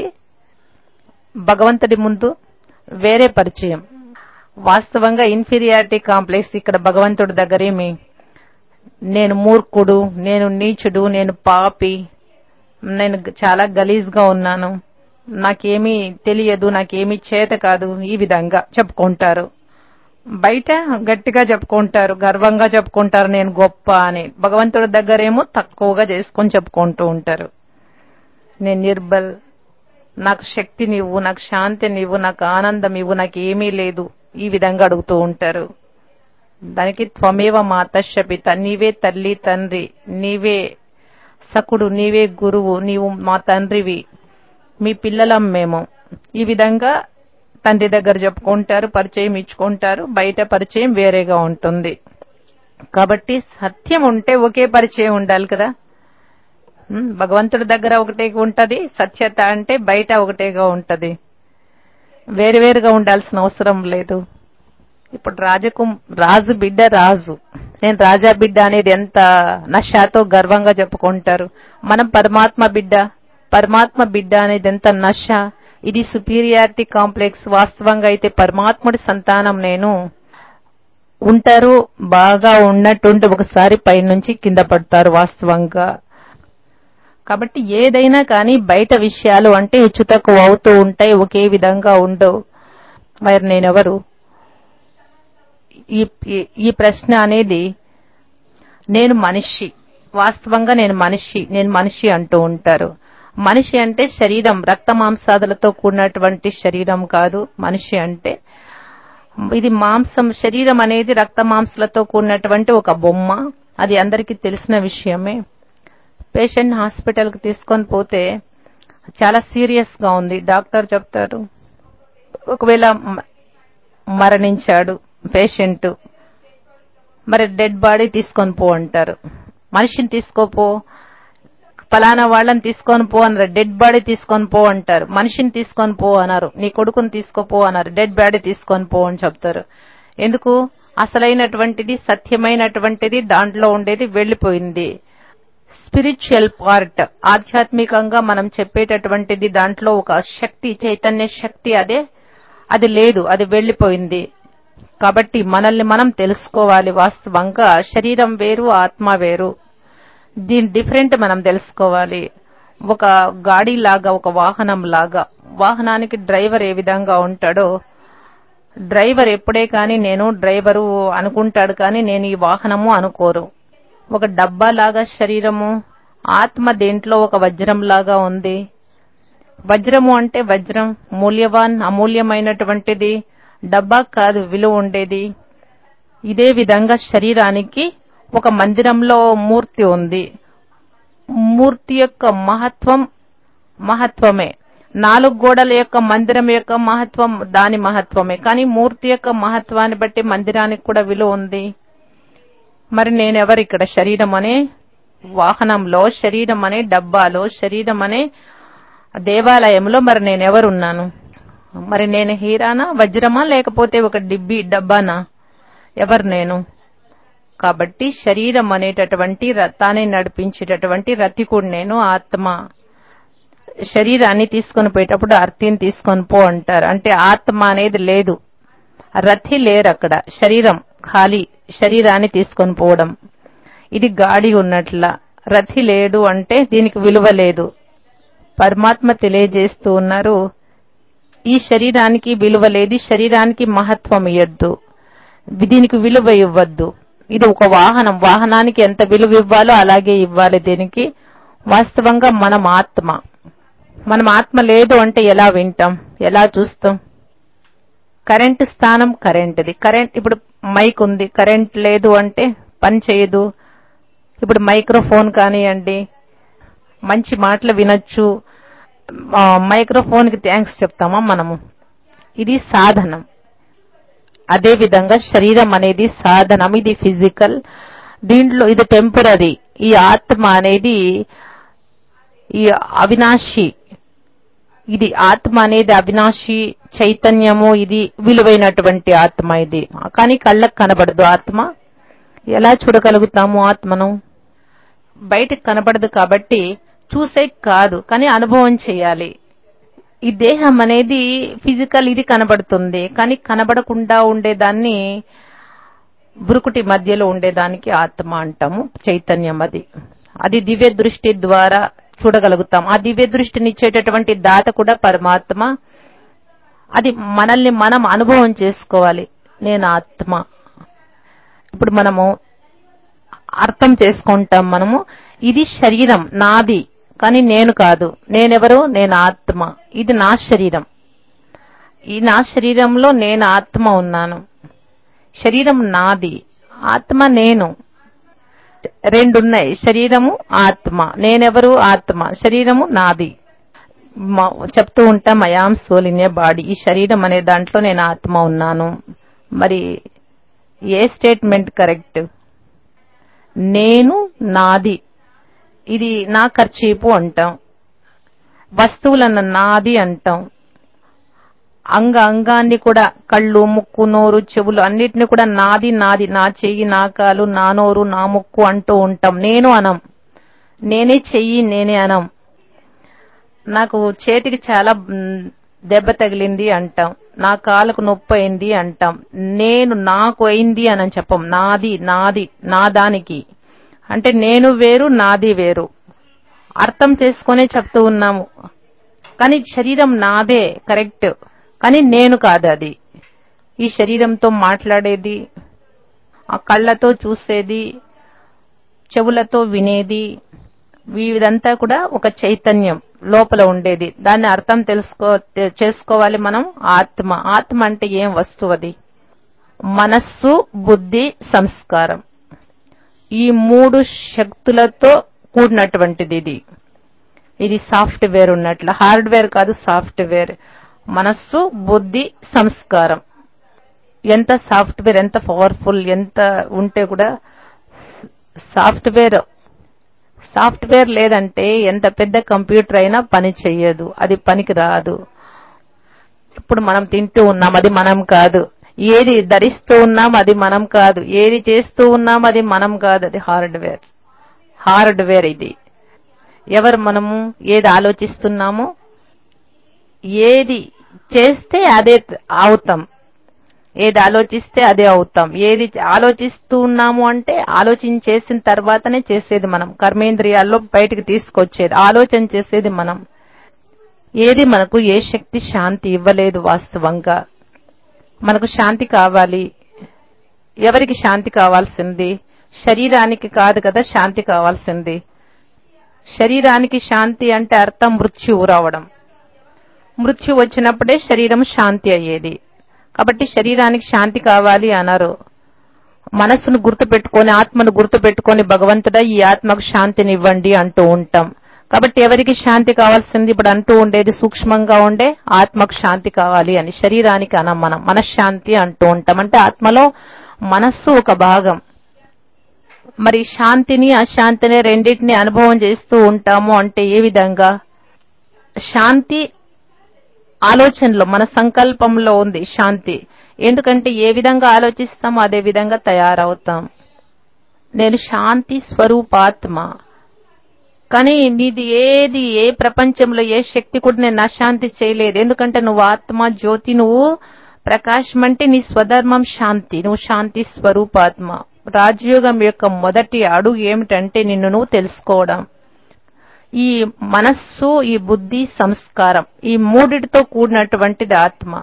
భగవంతుడి ముందు వేరే పరిచయం వాస్తవంగా ఇన్ఫీరియారిటీ కాంప్లెక్స్ ఇక్కడ భగవంతుడి దగ్గరేమి నేను మూర్ఖుడు నేను నీచుడు నేను పాపి నేను గ- చాలా గలీజ్గా ఉన్నాను నాకేమీ తెలియదు నాకేమీ చేత కాదు ఈ విధంగా చెప్పుకుంటారు బయట గట్టిగా చెప్పుకుంటారు గర్వంగా చెప్పుకుంటారు నేను గొప్ప అని భగవంతుడి దగ్గరేమో తక్కువగా చేసుకొని చెప్పుకుంటూ ఉంటారు నేను నిర్బల్ నాకు శక్తి నీవు నాకు శాంతి నీవు నాకు ఆనందం ఇవ్వు నాకు ఏమీ లేదు ఈ విధంగా అడుగుతూ ఉంటారు దానికి త్వమేవ మాతశ్య పిత నీవే తల్లి తండ్రి నీవే సకుడు నీవే గురువు నీవు మా తండ్రివి మీ పిల్లలం మేము ఈ విధంగా తండ్రి దగ్గర చెప్పుకుంటారు పరిచయం ఇచ్చుకుంటారు బయట పరిచయం వేరేగా ఉంటుంది కాబట్టి సత్యం ఉంటే ఒకే పరిచయం ఉండాలి కదా ఉమ్, భగవంతుడి దగ్గర ఒకటే ఉంటది సత్యత అంటే బయట ఒకటేగా ఉంటది వేరువేరుగా ఉండాల్సిన అవసరం లేదు ఇప్పుడు రాజకు రాజు బిడ్డ రాజు నేను రాజా బిడ్డ అనేది ఎంత నషాతో గర్వంగా చెప్పుకుంటారు మనం పరమాత్మ బిడ్డ పరమాత్మ బిడ్డ అనేది ఎంత నష ఇది సుపీరియారిటీ కాంప్లెక్స్ వాస్తవంగా అయితే పరమాత్ముడి సంతానం నేను ఉంటారు బాగా ఉన్నట్టుండి ఒకసారి పైనుంచి కింద పడతారు వాస్తవంగా కాబట్టి ఏదైనా కానీ బయట విషయాలు అంటే హెచ్చు తక్కువ అవుతూ ఉంటాయి ఒకే విధంగా ఉండవు మరి నేనెవరు ఈ ఈ- ఈ ప్రశ్న అనేది నేను మనిషి వాస్తవంగా నేను మనిషి నేను మనిషి అంటూ ఉంటారు మనిషి అంటే శరీరం రక్త మాంసాదులతో కూడినటువంటి శరీరం కాదు మనిషి అంటే ఇది మాంసం శరీరం అనేది రక్త మాంసాలతో కూడినటువంటి ఒక బొమ్మ అది అందరికీ తెలిసిన విషయమే పేషెంట్ హాస్పిటల్కి తీసుకొని పోతే చాలా సీరియస్ గా ఉంది డాక్టర్ చెప్తారు ఒకవేళ మ- మరణించాడు పేషెంట్ మరి డెడ్ బాడీ తీసుకొని పో అంటారు మనిషిని తీసుకోపో ఫలానా వాళ్ళని తీసుకొని పో అన్నారు డెడ్ బాడీ తీసుకొని పో అంటారు మనిషిని తీసుకొని పో అన్నారు నీ కొడుకుని తీసుకోపో అన్నారు డెడ్ బాడీ తీసుకొని పో అని చెప్తారు ఎందుకు అసలైనటువంటిది సత్యమైనటువంటిది దాంట్లో ఉండేది వెళ్లిపోయింది స్పిరిచువల్ పార్ట్ ఆధ్యాత్మికంగా మనం చెప్పేటటువంటిది దాంట్లో ఒక శక్తి చైతన్య శక్తి అదే అది లేదు అది వెళ్లిపోయింది కాబట్టి మనల్ని మనం తెలుసుకోవాలి వాస్తవంగా శరీరం వేరు ఆత్మ వేరు దీని డిఫరెంట్ మనం తెలుసుకోవాలి ఒక గాడి లాగా ఒక వాహనం లాగా వాహనానికి డ్రైవర్ ఏ విధంగా ఉంటాడో డ్రైవర్ ఎప్పుడే కానీ నేను డ్రైవరు అనుకుంటాడు కానీ నేను ఈ వాహనము అనుకోరు ఒక డబ్బా లాగా శరీరము ఆత్మ దేంట్లో ఒక వజ్రం లాగా ఉంది వజ్రము అంటే వజ్రం మూల్యవాన్ అమూల్యమైనటువంటిది డబ్బా కాదు విలువ ఉండేది ఇదే విధంగా శరీరానికి ఒక మందిరంలో మూర్తి ఉంది మూర్తి యొక్క మహత్వం మహత్వమే నాలుగు గోడల యొక్క మందిరం యొక్క మహత్వం దాని మహత్వమే కానీ మూర్తి యొక్క మహత్వాన్ని బట్టి మందిరానికి కూడా విలువ ఉంది మరి నేనెవరు ఇక్కడ శరీరం అనే వాహనంలో శరీరం అనే డబ్బాలో శరీరం అనే దేవాలయంలో మరి నేనెవరున్నాను మరి నేను హీరానా వజ్రమా లేకపోతే ఒక డిబ్బి డబ్బానా ఎవరు నేను కాబట్టి శరీరం అనేటటువంటి రథాన్ని నడిపించేటటువంటి రథికుడు నేను ఆత్మ శరీరాన్ని తీసుకొని పోయేటప్పుడు అర్థిని తీసుకొని పో అంటారు అంటే ఆత్మ అనేది లేదు రథి లేరు అక్కడ శరీరం ఖాళీ శరీరాన్ని తీసుకొని పోవడం ఇది గాడి ఉన్నట్ల రథి లేడు అంటే దీనికి విలువ లేదు పరమాత్మ తెలియజేస్తూ ఉన్నారు ఈ శరీరానికి విలువ లేదు ఈ శరీరానికి మహత్వం ఇవ్వద్దు దీనికి విలువ ఇవ్వద్దు ఇది ఒక వాహనం వాహనానికి ఎంత విలువ ఇవ్వాలో అలాగే ఇవ్వాలి దీనికి వాస్తవంగా మనం ఆత్మ మనం ఆత్మ లేదు అంటే ఎలా వింటాం ఎలా చూస్తాం కరెంట్ స్థానం కరెంట్ది కరెంట్ ఇప్పుడు మైక్ ఉంది కరెంట్ లేదు అంటే పని చేయదు ఇప్పుడు మైక్రోఫోన్ కానివ్వండి మంచి మాటలు వినొచ్చు ఆ, మైక్రోఫోన్కి థ్యాంక్స్ చెప్తామా మనము ఇది సాధనం అదే విధంగా శరీరం అనేది సాధనం ఇది ఫిజికల్ దీంట్లో ఇది టెంపరీ ఈ ఆత్మ అనేది ఈ అవినాశి ఇది ఆత్మ అనేది అవినాశి చైతన్యము ఇది విలువైనటువంటి ఆత్మ ఇది కానీ కళ్ళకు కనబడదు ఆత్మ ఎలా చూడగలుగుతాము ఆత్మను బయటకు కనబడదు కాబట్టి చూసే కాదు కానీ అనుభవం చేయాలి ఈ దేహం అనేది ఫిజికల్ ఇది కనబడుతుంది కానీ కనబడకుండా ఉండేదాన్ని బురుకుటి మధ్యలో ఉండేదానికి ఆత్మ అంటాము చైతన్యం అది అది దివ్య దృష్టి ద్వారా చూడగలుగుతాం ఆ దివ్య దృష్టిని ఇచ్చేటటువంటి దాత కూడా పరమాత్మ అది మనల్ని మనం అనుభవం చేసుకోవాలి నేను ఆత్మ ఇప్పుడు మనము అర్థం చేసుకుంటాం మనము ఇది శరీరం నాది కానీ నేను కాదు నేనెవరు నేను ఆత్మ ఇది నా శరీరం ఈ నా శరీరంలో నేను ఆత్మ ఉన్నాను శరీరం నాది ఆత్మ నేను రెండున్నాయి శరీరము ఆత్మ నేనెవరు ఆత్మ శరీరము నాది మ- చెప్తూ ఉంటాం మయాం సోల్ ఇన్ ఏ బాడీ ఈ శరీరం అనే దాంట్లో నేను ఆత్మ ఉన్నాను మరి ఏ స్టేట్మెంట్ కరెక్ట్ నేను నాది ఇది నా ఖర్చీపు అంటాం వస్తువులను నాది అంటాం అంగ అంగాన్ని కూడా కళ్ళు ముక్కు నోరు చెవులు అన్నిటిని కూడా నాది నాది నా చెయ్యి నా కాలు నా నోరు నా ముక్కు అంటూ ఉంటాం నేను అనం నేనే చెయ్యి నేనే అనం నాకు చేతికి చాలా మ్, దెబ్బ తగిలింది అంటాం నా కాలుకు నొప్పి అయింది అంటాం నేను నాకు అయింది అని చెప్పం నాది నాది నా దానికి అంటే నేను వేరు నాది వేరు అర్థం చేసుకునే చెప్తూ ఉన్నాము కానీ శరీరం నాదే కరెక్ట్ కానీ నేను కాదు అది ఈ శరీరంతో మాట్లాడేది ఆ కళ్ళతో చూసేది చెవులతో వినేది ఇదంతా కూడా ఒక చైతన్యం లోపల ఉండేది దాన్ని అర్థం తెలుసుకో తె- చేసుకోవాలి మనం ఆత్మ ఆత్మ అంటే ఏం వస్తువు అది మనస్సు బుద్ధి సంస్కారం ఈ మూడు శక్తులతో కూడినటువంటిది ఇది ఇది సాఫ్ట్వేర్ ఉన్నట్లు హార్డ్వేర్ కాదు సాఫ్ట్వేర్ మనస్సు బుద్ధి సంస్కారం ఎంత సాఫ్ట్వేర్ ఎంత పవర్ఫుల్ ఎంత ఉంటే కూడా సాఫ్ట్వేర్ సాఫ్ట్వేర్ లేదంటే ఎంత పెద్ద కంప్యూటర్ అయినా పని చెయ్యదు అది పనికి రాదు ఇప్పుడు మనం తింటూ ఉన్నాం అది మనం కాదు ఏది ధరిస్తూ ఉన్నాం అది మనం కాదు ఏది చేస్తూ ఉన్నాం అది మనం కాదు అది హార్డ్వేర్ హార్డ్వేర్ ఇది ఎవరు మనము ఏది ఆలోచిస్తున్నామో ఏది చేస్తే అదే అవుతాం ఏది ఆలోచిస్తే అదే అవుతాం ఏది ఆలోచిస్తూ ఉన్నాము అంటే ఆలోచించేసిన తర్వాతనే చేసేది మనం కర్మేంద్రియాల్లో బయటికి తీసుకొచ్చేది ఆలోచన చేసేది మనం ఏది మనకు ఏ శక్తి శాంతి ఇవ్వలేదు వాస్తవంగా మనకు శాంతి కావాలి ఎవరికి శాంతి కావాల్సింది శరీరానికి కాదు కదా శాంతి కావాల్సింది శరీరానికి శాంతి అంటే అర్థం మృత్యువు రావడం మృత్యు వచ్చినప్పుడే శరీరం శాంతి అయ్యేది కాబట్టి శరీరానికి శాంతి కావాలి అన్నారు మనస్సును గుర్తుపెట్టుకొని ఆత్మను గుర్తుపెట్టుకొని భగవంతుడా ఈ ఆత్మకు శాంతిని ఇవ్వండి అంటూ ఉంటాం కాబట్టి ఎవరికి శాంతి కావాల్సింది ఇప్పుడు అంటూ ఉండేది సూక్ష్మంగా ఉండే ఆత్మకు శాంతి కావాలి అని శరీరానికి అనం మనం మనశ్శాంతి అంటూ ఉంటాం అంటే ఆత్మలో మనస్సు ఒక భాగం మరి శాంతిని అశాంతిని రెండింటిని అనుభవం చేస్తూ ఉంటాము అంటే ఏ విధంగా శాంతి ఆలోచనలో మన సంకల్పంలో ఉంది శాంతి ఎందుకంటే ఏ విధంగా ఆలోచిస్తామో అదే విధంగా తయారవుతాం నేను శాంతి స్వరూపాత్మ కానీ నీది ఏది ఏ ప్రపంచంలో ఏ శక్తి కూడా నేను అశాంతి చేయలేదు ఎందుకంటే నువ్వు ఆత్మ జ్యోతి నువ్వు ప్రకాశం అంటే నీ స్వధర్మం శాంతి నువ్వు శాంతి స్వరూపాత్మ రాజయోగం యొక్క మొదటి అడుగు ఏమిటంటే నిన్ను నువ్వు తెలుసుకోవడం ఈ మనస్సు ఈ బుద్ధి సంస్కారం ఈ మూడిటితో కూడినటువంటిది ఆత్మ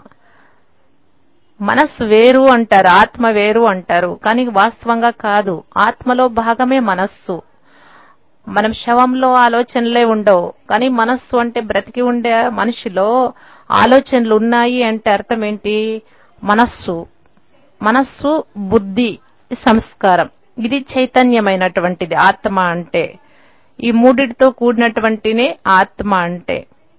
మనస్సు వేరు అంటారు ఆత్మ వేరు అంటారు కానీ వాస్తవంగా కాదు ఆత్మలో భాగమే మనస్సు మనం శవంలో ఆలోచనలే ఉండవు కానీ మనస్సు అంటే బ్రతికి ఉండే మనిషిలో ఆలోచనలు ఉన్నాయి అంటే అర్థం ఏంటి మనస్సు మనస్సు బుద్ధి సంస్కారం ఇది చైతన్యమైనటువంటిది ఆత్మ అంటే ఈ మూడిటితో కూడినటువంటినే ఆత్మ అంటే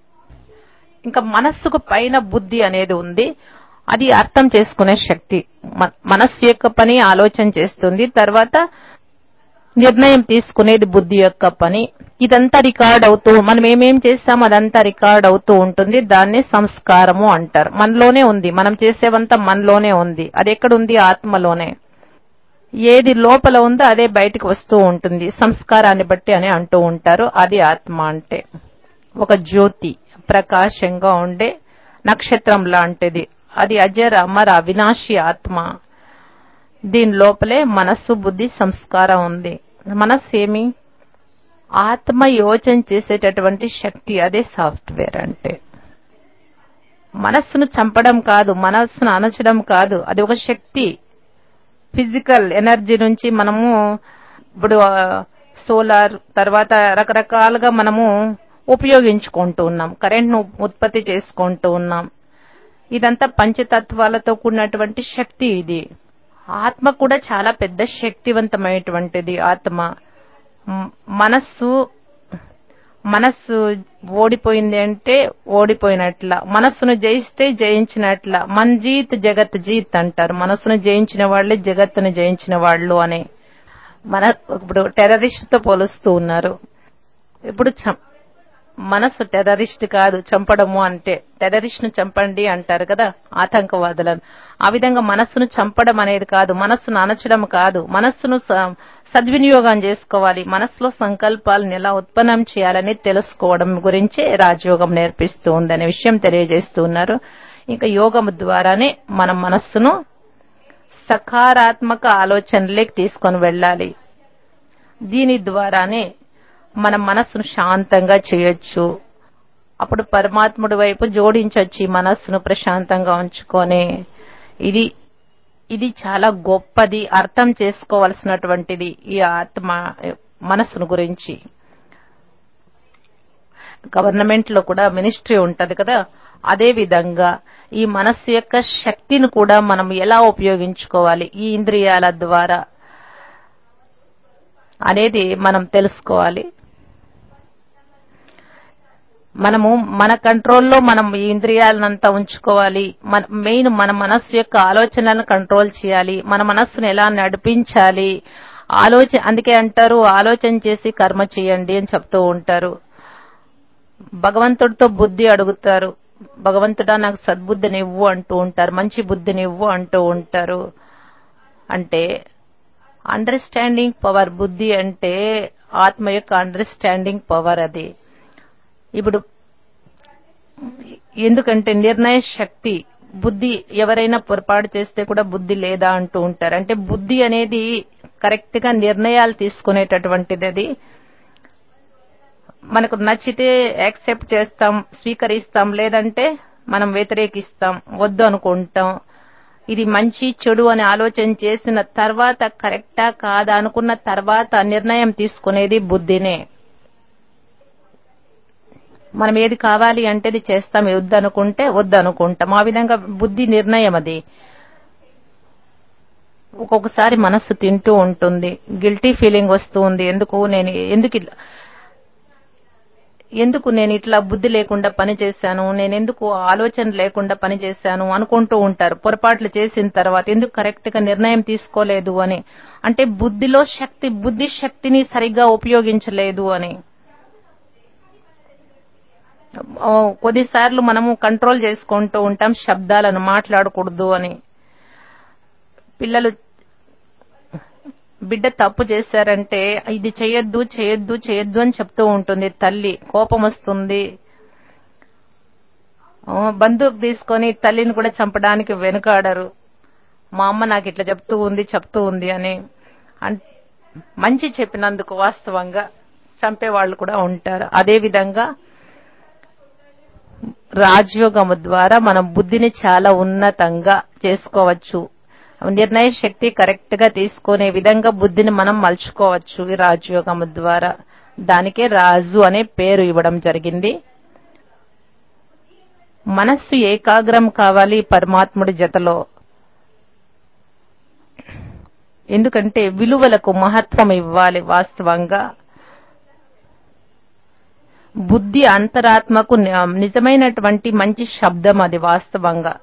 ఇంకా మనస్సుకు పైన బుద్ధి అనేది ఉంది అది అర్థం చేసుకునే శక్తి మ- మనస్సు యొక్క పని ఆలోచన చేస్తుంది తర్వాత నిర్ణయం తీసుకునేది బుద్ధి యొక్క పని ఇదంతా రికార్డ్ అవుతూ మనం ఏమేం చేస్తామో అదంతా రికార్డ్ అవుతూ ఉంటుంది దాన్ని సంస్కారము అంటారు మనలోనే ఉంది మనం చేసేవంతా మనలోనే ఉంది అది ఎక్కడ ఉంది ఆత్మలోనే ఏది లోపల ఉందో అదే బయటికి వస్తూ ఉంటుంది సంస్కారాన్ని బట్టి అని అంటూ ఉంటారు అది ఆత్మ అంటే ఒక జ్యోతి ప్రకాశంగా ఉండే నక్షత్రం లాంటిది అది అజర అమర అవినాశి ఆత్మ దీని లోపలే మనస్సు బుద్ధి సంస్కారం ఉంది మనస్సు ఏమి ఆత్మ యోచన చేసేటటువంటి శక్తి అదే సాఫ్ట్వేర్ అంటే మనస్సును చంపడం కాదు మనస్సును అణచడం కాదు అది ఒక శక్తి ఫిజికల్ ఎనర్జీ నుంచి మనము ఇప్పుడు సోలార్ తర్వాత రకరకాలుగా మనము ఉపయోగించుకుంటూ ఉన్నాం కరెంట్ను ఉత్పత్తి చేసుకుంటూ ఉన్నాం ఇదంతా పంచతత్వాలతో కూడినటువంటి శక్తి ఇది ఆత్మ కూడా చాలా పెద్ద శక్తివంతమైనటువంటిది ఆత్మ మ్, మనస్సు మనస్సు ఓడిపోయింది అంటే ఓడిపోయినట్ల మనస్సును జయిస్తే జయించినట్ల మన్ జీత్ జగత్ జీత్ అంటారు మనస్సును జయించిన వాళ్ళే జగత్తును జయించిన వాళ్ళు అని మన ఇప్పుడు టెర్రరిస్ట్ తో పోలుస్తూ ఉన్నారు ఇప్పుడు చం- మనస్సు టెర్రరిస్ట్ కాదు చంపడము అంటే టెర్రరిస్ట్ ను చంపండి అంటారు కదా ఆతంకవాదులను ఆ విధంగా మనస్సును చంపడం అనేది కాదు మనస్సును అణచడం కాదు మనస్సును స- సద్వినియోగం చేసుకోవాలి మనస్సులో సంకల్పాలను ఎలా ఉత్పన్నం చేయాలని తెలుసుకోవడం గురించే రాజయోగం నేర్పిస్తూ ఉందనే విషయం తెలియజేస్తూ ఉన్నారు ఇంకా యోగం ద్వారానే మన మనస్సును సకారాత్మక ఆలోచనలోకి తీసుకొని వెళ్ళాలి దీని ద్వారానే మన మనస్సును శాంతంగా చేయొచ్చు అప్పుడు పరమాత్ముడి వైపు జోడించొచ్చు ఈ మనస్సును ప్రశాంతంగా ఉంచుకొని ఇది ఇది చాలా గొప్పది అర్థం చేసుకోవలసినటువంటిది ఈ ఆత్మ మనస్సును గురించి గవర్నమెంట్ లో కూడా మినిస్ట్రీ ఉంటది కదా అదే విధంగా ఈ మనస్సు యొక్క శక్తిని కూడా మనం ఎలా ఉపయోగించుకోవాలి ఈ ఇంద్రియాల ద్వారా అనేది మనం తెలుసుకోవాలి మనము మన కంట్రోల్లో మనం ఈ ఇంద్రియాలనంతా ఉంచుకోవాలి మన మెయిన్ మన మనస్సు యొక్క ఆలోచనలను కంట్రోల్ చేయాలి మన మనస్సును ఎలా నడిపించాలి ఆలోచన అందుకే అంటారు ఆలోచన చేసి కర్మ చేయండి అని చెప్తూ ఉంటారు భగవంతుడితో బుద్ధి అడుగుతారు భగవంతుడా నాకు సద్బుద్ధినివ్వు అంటూ ఉంటారు మంచి బుద్ధినివ్వు అంటూ ఉంటారు అంటే అండర్స్టాండింగ్ పవర్ బుద్ధి అంటే ఆత్మ యొక్క అండర్స్టాండింగ్ పవర్ అది ఇప్పుడు ఎందుకంటే నిర్ణయ శక్తి బుద్ధి ఎవరైనా పొరపాటు చేస్తే కూడా బుద్ధి లేదా అంటూ ఉంటారు అంటే బుద్ధి అనేది కరెక్ట్ గా నిర్ణయాలు తీసుకునేటటువంటిది అది మనకు నచ్చితే యాక్సెప్ట్ చేస్తాం స్వీకరిస్తాం లేదంటే మనం వ్యతిరేకిస్తాం వద్దు అనుకుంటాం ఇది మంచి చెడు అని ఆలోచన చేసిన తర్వాత కరెక్టా కాదా అనుకున్న తర్వాత నిర్ణయం తీసుకునేది బుద్ధినే మనం ఏది కావాలి అంటే అది చేస్తాం వద్దు అనుకుంటే వద్దు అనుకుంటాం ఆ విధంగా బుద్ధి నిర్ణయం అది ఒక్కొక్కసారి మనస్సు తింటూ ఉంటుంది గిల్టీ ఫీలింగ్ వస్తూ ఉంది ఎందుకు నేను ఎందుకు ఇలా ఎందుకు నేను ఇట్లా బుద్ధి లేకుండా పని చేశాను నేను ఎందుకు ఆలోచన లేకుండా పని చేశాను అనుకుంటూ ఉంటారు పొరపాట్లు చేసిన తర్వాత ఎందుకు కరెక్ట్ గా నిర్ణయం తీసుకోలేదు అని అంటే బుద్ధిలో శక్తి బుద్ధి శక్తిని సరిగ్గా ఉపయోగించలేదు అని ఆ, కొన్నిసార్లు మనము కంట్రోల్ చేసుకుంటూ ఉంటాం శబ్దాలను మాట్లాడకూడదు అని పిల్లలు బిడ్డ తప్పు చేశారంటే ఇది చేయొద్దు చేయొద్దు చేయొద్దు అని చెప్తూ ఉంటుంది తల్లి కోపం వస్తుంది ఆ, బందూక్ తీసుకొని తల్లిని కూడా చంపడానికి వెనుకాడరు మా అమ్మ నాకు ఇట్లా చెప్తూ ఉంది చెప్తూ ఉంది అని అన్- మంచి చెప్పినందుకు వాస్తవంగా చంపే వాళ్ళు కూడా ఉంటారు అదే విధంగా రాజయోగము ద్వారా మనం బుద్ధిని చాలా ఉన్నతంగా చేసుకోవచ్చు నిర్ణయ శక్తి కరెక్ట్ గా తీసుకునే విధంగా బుద్ధిని మనం మలుచుకోవచ్చు ఈ రాజయోగము ద్వారా దానికే రాజు అనే పేరు ఇవ్వడం జరిగింది మనస్సు ఏకాగ్రం కావాలి పరమాత్ముడి జతలో ఎందుకంటే విలువలకు మహత్వం ఇవ్వాలి వాస్తవంగా బుద్ధి అంతరాత్మకు ని- నిజమైనటువంటి మంచి శబ్దం అది వాస్తవంగా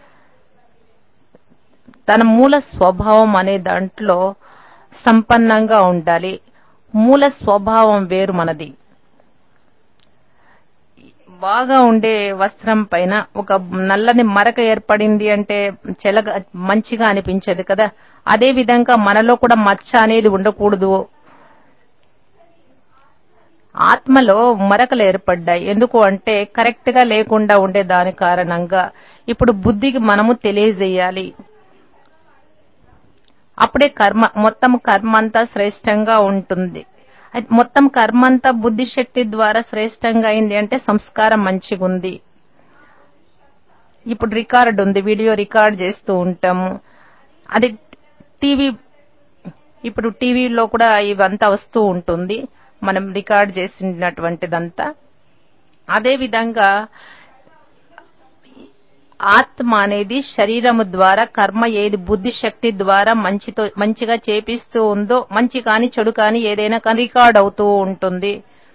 తన మూల స్వభావం అనే దాంట్లో సంపన్నంగా ఉండాలి మూల స్వభావం వేరు మనది బాగా ఉండే వస్త్రం పైన ఒక నల్లని మరక ఏర్పడింది అంటే చెలగ మంచిగా అనిపించదు కదా అదే విధంగా మనలో కూడా మచ్చ అనేది ఉండకూడదు ఆత్మలో మరకలు ఏర్పడ్డాయి ఎందుకు అంటే కరెక్ట్ గా లేకుండా ఉండే దాని కారణంగా ఇప్పుడు బుద్ధికి మనము తెలియజేయాలి అప్పుడే కర్మ మొత్తం కర్మ అంతా శ్రేష్టంగా ఉంటుంది అయితే మొత్తం కర్మంతా బుద్ధి శక్తి ద్వారా శ్రేష్టంగా అయింది అంటే సంస్కారం మంచిగా ఉంది ఇప్పుడు రికార్డ్ ఉంది వీడియో రికార్డ్ చేస్తూ ఉంటాము అది టీవీ ఇప్పుడు టీవీలో కూడా ఇవంతా వస్తూ ఉంటుంది మనం రికార్డ్ చేసినటువంటిదంతా అదే విధంగా ఆత్మ అనేది శరీరము ద్వారా కర్మ ఏది బుద్ధి శక్తి ద్వారా మంచితో మంచిగా చేపిస్తూ ఉందో మంచి కాని చెడు కాని ఏదైనా కానీ రికార్డ్ అవుతూ ఉంటుంది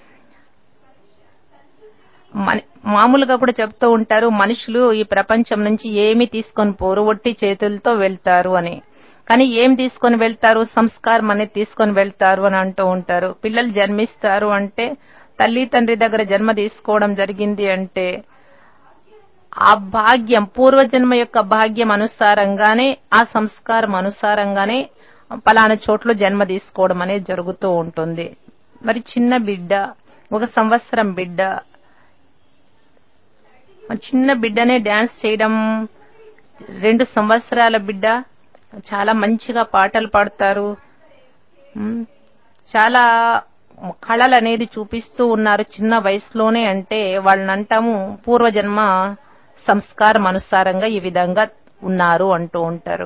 మన- మామూలుగా కూడా చెప్తూ ఉంటారు మనుషులు ఈ ప్రపంచం నుంచి ఏమి తీసుకొని పోరు ఒట్టి చేతులతో వెళ్తారు అని కానీ ఏం తీసుకొని వెళ్తారు సంస్కారం అనేది తీసుకొని వెళ్తారు అని అంటూ ఉంటారు పిల్లలు జన్మిస్తారు అంటే తల్లి తండ్రి దగ్గర జన్మ తీసుకోవడం జరిగింది అంటే ఆ భాగ్యం పూర్వజన్మ యొక్క భాగ్యం అనుసారంగానే ఆ సంస్కారం అనుసారంగానే పలానా చోట్ల జన్మ తీసుకోవడం అనేది జరుగుతూ ఉంటుంది మరి చిన్న బిడ్డ ఒక సంవత్సరం బిడ్డ మరి చిన్న బిడ్డనే డాన్స్ చేయడం రెండు సంవత్సరాల బిడ్డ చాలా మంచిగా పాటలు పాడతారు ఉమ్, చాలా కళలు అనేది చూపిస్తూ ఉన్నారు చిన్న వయసులోనే అంటే వాళ్ళని అంటాము పూర్వజన్మ సంస్కారం అనుసారంగా ఈ విధంగా ఉన్నారు అంటూ ఉంటారు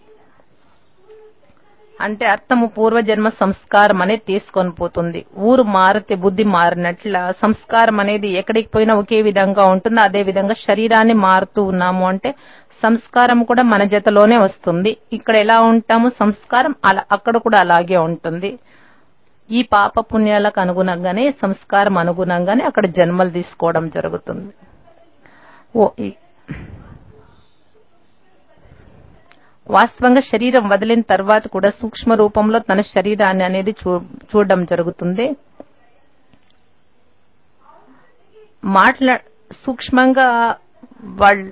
అంటే అర్థము పూర్వజన్మ సంస్కారం అనేది తీసుకొని పోతుంది ఊరు మారితే బుద్ధి మారినట్ల సంస్కారం అనేది ఎక్కడికి పోయినా ఒకే విధంగా ఉంటుంది అదే విధంగా శరీరాన్ని మారుతూ ఉన్నాము అంటే సంస్కారం కూడా మన జతలోనే వస్తుంది ఇక్కడ ఎలా ఉంటాము సంస్కారం అలా అక్కడ కూడా అలాగే ఉంటుంది ఈ పాప పుణ్యాలకు అనుగుణంగానే సంస్కారం అనుగుణంగానే అక్కడ జన్మలు తీసుకోవడం జరుగుతుంది ఓ ఈ- వాస్తవంగా శరీరం వదిలిన తర్వాత కూడా సూక్ష్మ రూపంలో తన శరీరాన్ని అనేది చూ చూడడం జరుగుతుంది మాట్లా సూక్ష్మంగా వాళ్ళ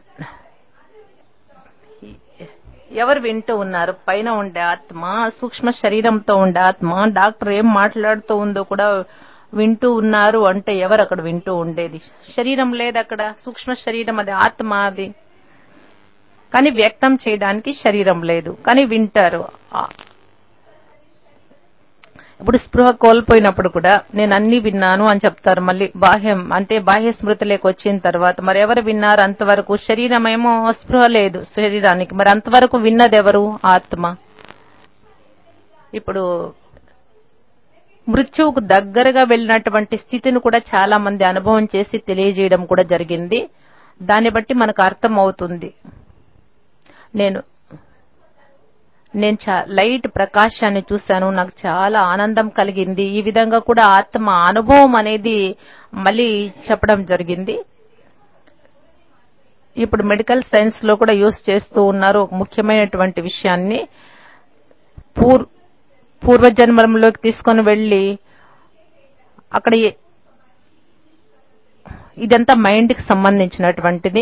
ఎవరు వింటూ ఉన్నారు పైన ఉండే ఆత్మ సూక్ష్మ శరీరంతో ఉండే ఆత్మ డాక్టర్ ఏం మాట్లాడుతూ ఉందో కూడా వింటూ ఉన్నారు అంటే ఎవరు అక్కడ వింటూ ఉండేది శరీరం లేదు అక్కడ సూక్ష్మ శరీరం అది ఆత్మ అది కానీ వ్యక్తం చేయడానికి శరీరం లేదు కానీ వింటారు ఆ- ఇప్పుడు స్పృహ కోల్పోయినప్పుడు కూడా నేను అన్ని విన్నాను అని చెప్తారు మళ్ళీ బాహ్యం అంటే బాహ్య స్మృతిలోకి వచ్చిన తర్వాత మరి ఎవరు విన్నారు అంతవరకు శరీరం ఏమో స్పృహ లేదు శరీరానికి మరి అంతవరకు విన్నది ఎవరు ఆత్మ ఇప్పుడు మృత్యువుకు దగ్గరగా వెళ్ళినటువంటి స్థితిని కూడా చాలా మంది అనుభవం చేసి తెలియజేయడం కూడా జరిగింది దాన్ని బట్టి మనకు అర్థం అవుతుంది నేను నేను చా- లైట్ ప్రకాశాన్ని చూశాను నాకు చాలా ఆనందం కలిగింది ఈ విధంగా కూడా ఆత్మ అనుభవం అనేది మళ్ళీ చెప్పడం జరిగింది ఇప్పుడు మెడికల్ సైన్స్ లో కూడా యూస్ చేస్తూ ఉన్నారు ఒక ముఖ్యమైనటువంటి విషయాన్ని పూర్ పూర్వజన్మలోకి తీసుకొని వెళ్ళి అక్కడ ఏ- ఇదంతా మైండ్ కి సంబంధించినటువంటిది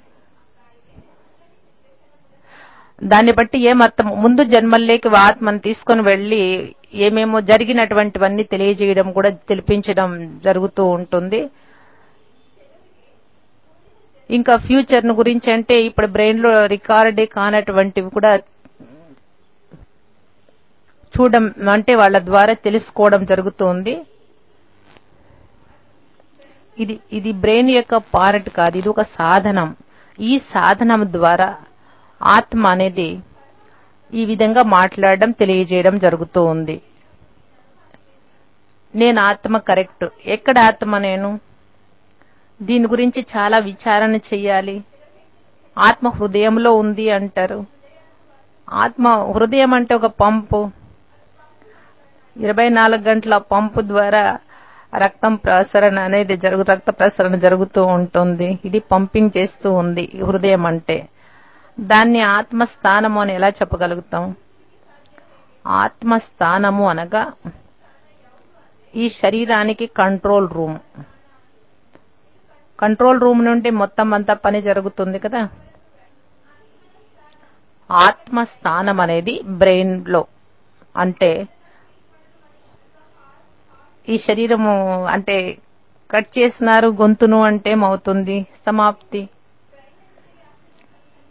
దాన్ని బట్టి ఏమర్థం ముందు జన్మల్లోకి ఆత్మను తీసుకొని వెళ్లి ఏమేమో జరిగినటువంటివన్నీ తెలియజేయడం కూడా తెలిపించడం జరుగుతూ ఉంటుంది ఇంకా ఫ్యూచర్ ను గురించి అంటే ఇప్పుడు బ్రెయిన్ లో రికార్డ్ కానటువంటివి కూడా చూడడం అంటే వాళ్ళ ద్వారా తెలుసుకోవడం జరుగుతుంది ఇది ఇది బ్రెయిన్ యొక్క పార్ట్ కాదు ఇది ఒక సాధనం ఈ సాధనం ద్వారా ఆత్మ అనేది ఈ విధంగా మాట్లాడడం తెలియజేయడం జరుగుతూ ఉంది నేను ఆత్మ కరెక్ట్ ఎక్కడ ఆత్మ నేను దీని గురించి చాలా విచారణ చెయ్యాలి ఆత్మ హృదయంలో ఉంది అంటారు ఆత్మ హృదయం అంటే ఒక పంపు ఇరవై నాలుగు గంటల పంపు ద్వారా రక్తం ప్రసరణ అనేది జరుగు రక్త ప్రసరణ జరుగుతూ ఉంటుంది ఇది పంపింగ్ చేస్తూ ఉంది ఈ హృదయం అంటే దాన్ని ఆత్మస్థానము అని ఎలా చెప్పగలుగుతాం ఆత్మస్థానము అనగా ఈ శరీరానికి కంట్రోల్ రూమ్ కంట్రోల్ రూమ్ నుండి మొత్తం అంతా పని జరుగుతుంది కదా ఆత్మస్థానం అనేది బ్రెయిన్ లో అంటే ఈ శరీరము అంటే కట్ చేసినారు గొంతును అంటే ఏమవుతుంది సమాప్తి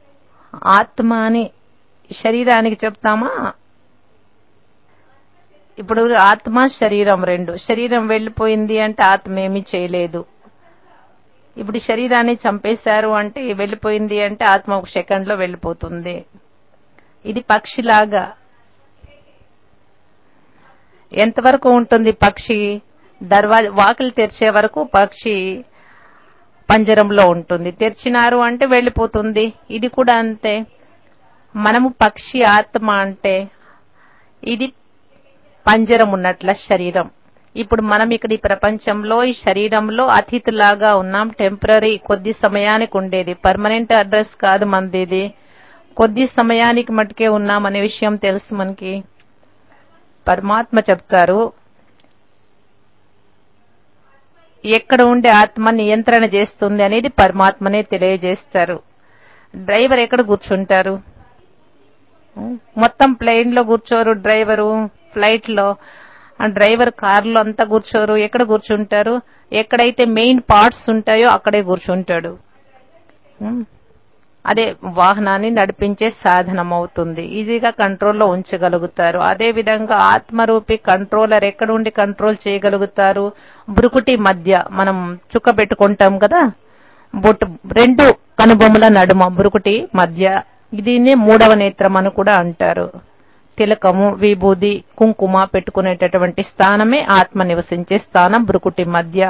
ఆత్మ అని శరీరానికి చెప్తామా ఇప్పుడు ఆత్మ శరీరం రెండు శరీరం వెళ్ళిపోయింది అంటే ఆత్మ ఏమీ చేయలేదు ఇప్పుడు శరీరాన్ని చంపేశారు అంటే వెళ్ళిపోయింది అంటే ఆత్మ ఒక సెకండ్ లో వెళ్ళిపోతుంది ఇది పక్షిలాగా ఎంతవరకు ఉంటుంది పక్షి దర్వాజ వాకిలి తెరిచే వరకు పక్షి పంజరంలో ఉంటుంది తెరిచినారు అంటే వెళ్ళిపోతుంది ఇది కూడా అంతే మనము పక్షి ఆత్మ అంటే ఇది పంజరం ఉన్నట్ల శరీరం ఇప్పుడు మనం ఇక్కడ ఈ ప్రపంచంలో ఈ శరీరంలో అతిథిలాగా ఉన్నాం టెంపరీ కొద్ది సమయానికి ఉండేది పర్మనెంట్ అడ్రస్ కాదు మనది ఇది కొద్ది సమయానికి మటుకే ఉన్నాం అనే విషయం తెలుసు మనకి పరమాత్మ చెప్తారు ఎక్కడ ఉండే ఆత్మ నియంత్రణ చేస్తుంది అనేది పరమాత్మనే తెలియజేస్తారు డ్రైవర్ ఎక్కడ కూర్చుంటారు మొత్తం ప్లేన్ లో కూర్చోరు డ్రైవరు ఫ్లైట్ లో ఆ డ్రైవర్ కార్లో అంతా కూర్చోరు ఎక్కడ కూర్చుంటారు ఎక్కడైతే మెయిన్ పార్ట్స్ ఉంటాయో అక్కడే కూర్చుంటాడు ఉం. అదే వాహనాన్ని నడిపించే సాధనం అవుతుంది ఈజీగా కంట్రోల్లో ఉంచగలుగుతారు అదే విధంగా ఆత్మరూపి కంట్రోలర్ ఎక్కడ ఉండి కంట్రోల్ చేయగలుగుతారు బ్రుకుటి మధ్య మనం చుక్క పెట్టుకుంటాం కదా బొట్టు రెండు కనుబొమ్మల నడుమ బ్రుకుటి మధ్య దీన్నే మూడవ నేత్రం అని కూడా అంటారు తిలకము విభూది కుంకుమ పెట్టుకునేటటువంటి స్థానమే ఆత్మ నివసించే స్థానం బ్రుకుటి మధ్య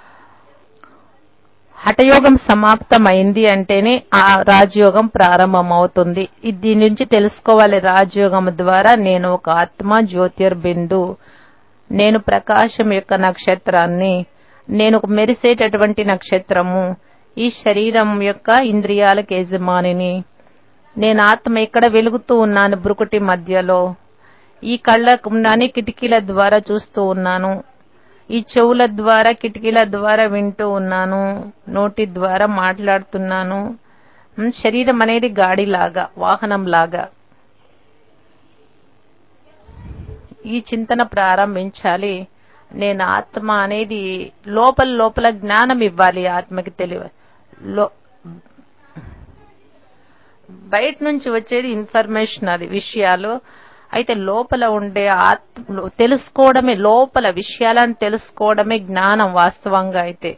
హఠయోగం సమాప్తమైంది అంటేనే ఆ రాజయోగం ప్రారంభమవుతుంది ఇది దీని నుంచి తెలుసుకోవాలి రాజయోగం ద్వారా నేను ఒక ఆత్మ జ్యోతిర్బిందు నేను ప్రకాశం యొక్క నక్షత్రాన్ని నేను ఒక మెరిసేటటువంటి నక్షత్రము ఈ శరీరం యొక్క ఇంద్రియాలకు యజమానిని నేను ఆత్మ ఇక్కడ వెలుగుతూ ఉన్నాను బ్రుకుటి మధ్యలో ఈ కళ్ళకు ఉన్నాని కిటికీల ద్వారా చూస్తూ ఉన్నాను ఈ చెవుల ద్వారా కిటికీల ద్వారా వింటూ ఉన్నాను నోటి ద్వారా మాట్లాడుతున్నాను ఉమ్, శరీరం అనేది గాడిలాగా వాహనం లాగా ఈ చింతన ప్రారంభించాలి నేను ఆత్మ అనేది లోపల లోపల జ్ఞానం ఇవ్వాలి ఆత్మకి తెలియ లో బయట నుంచి వచ్చేది ఇన్ఫర్మేషన్ అది విషయాలు అయితే లోపల ఉండే ఆత్మ తెలుసుకోవడమే లోపల విషయాలను తెలుసుకోవడమే జ్ఞానం వాస్తవంగా అయితే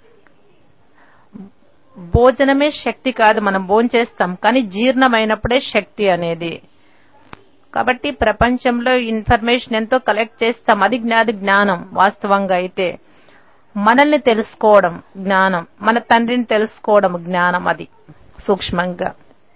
భోజనమే శక్తి కాదు మనం భోంచేస్తాం కానీ జీర్ణమైనప్పుడే శక్తి అనేది కాబట్టి ప్రపంచంలో ఇన్ఫర్మేషన్ ఎంతో కలెక్ట్ చేస్తాం అది జ్ఞాది జ్ఞానం వాస్తవంగా అయితే మనల్ని తెలుసుకోవడం జ్ఞానం మన తండ్రిని తెలుసుకోవడం జ్ఞానం అది సూక్ష్మంగా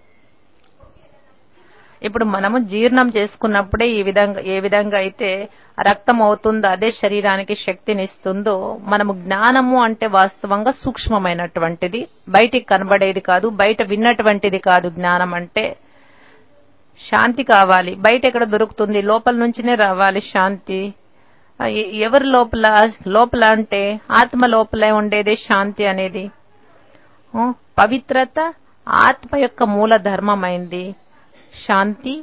ఇప్పుడు మనము జీర్ణం చేసుకున్నప్పుడే ఈ విధంగా ఏ విధంగా అయితే రక్తం అవుతుందో అదే శరీరానికి శక్తినిస్తుందో మనము జ్ఞానము అంటే వాస్తవంగా సూక్ష్మమైనటువంటిది బయటికి కనబడేది కాదు బయట విన్నటువంటిది కాదు జ్ఞానం అంటే శాంతి కావాలి బయట ఎక్కడ దొరుకుతుంది లోపల నుంచినే రావాలి శాంతి ఆ, ఎ- ఎవరి లోపల లోపల అంటే ఆత్మ లోపలే ఉండేదే శాంతి అనేది ఆ, పవిత్రత ఆత్మ యొక్క మూల ధర్మమైంది శాంతి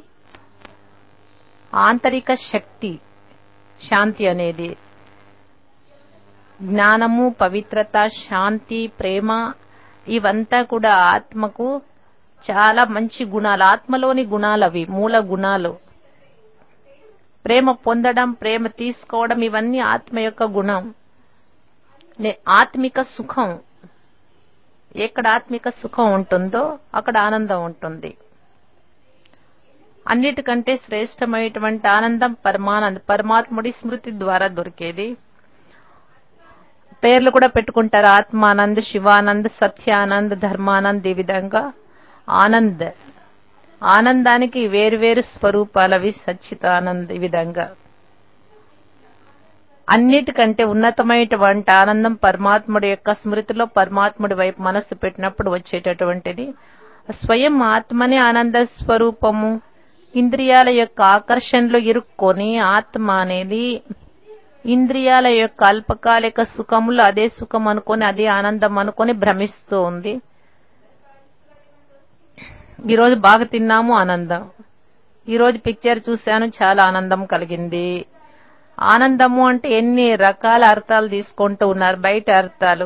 ఆంతరిక శక్తి శాంతి అనేది జ్ఞానము పవిత్రత శాంతి ప్రేమ ఇవంతా కూడా ఆత్మకు చాలా మంచి గుణాలు ఆత్మలోని గుణాలు అవి మూల గుణాలు ప్రేమ పొందడం ప్రేమ తీసుకోవడం ఇవన్నీ ఆత్మ యొక్క గుణం నే- ఆత్మిక సుఖం ఎక్కడ ఆత్మిక సుఖం ఉంటుందో అక్కడ ఆనందం ఉంటుంది అన్నిటికంటే శ్రేష్టమైనటువంటి ఆనందం పరమానంద్ పరమాత్ముడి స్మృతి ద్వారా దొరికేది పేర్లు కూడా పెట్టుకుంటారు ఆత్మానంద్ శివానంద్ సత్యానంద్ ధర్మానంద్ ఈ విధంగా ఆనంద్ ఆనందానికి వేరువేరు స్వరూపాలవి సచ్చితానంద్ ఈ విధంగా అన్నిటికంటే ఉన్నతమైనటువంటి ఆనందం పరమాత్ముడి యొక్క స్మృతిలో పరమాత్ముడి వైపు మనస్సు పెట్టినప్పుడు వచ్చేటటువంటిది స్వయం ఆత్మనే ఆనంద స్వరూపము ఇంద్రియాల యొక్క ఆకర్షణలో ఇరుక్కొని ఆత్మ అనేది ఇంద్రియాల యొక్క అల్పకాలిక సుఖములు అదే సుఖం అనుకొని అదే ఆనందం అనుకొని భ్రమిస్తూ ఉంది ఈరోజు బాగా తిన్నాము ఆనందం ఈరోజు పిక్చర్ చూశాను చాలా ఆనందం కలిగింది ఆనందము అంటే ఎన్ని రకాల అర్థాలు తీసుకుంటూ ఉన్నారు బయట అర్థాలు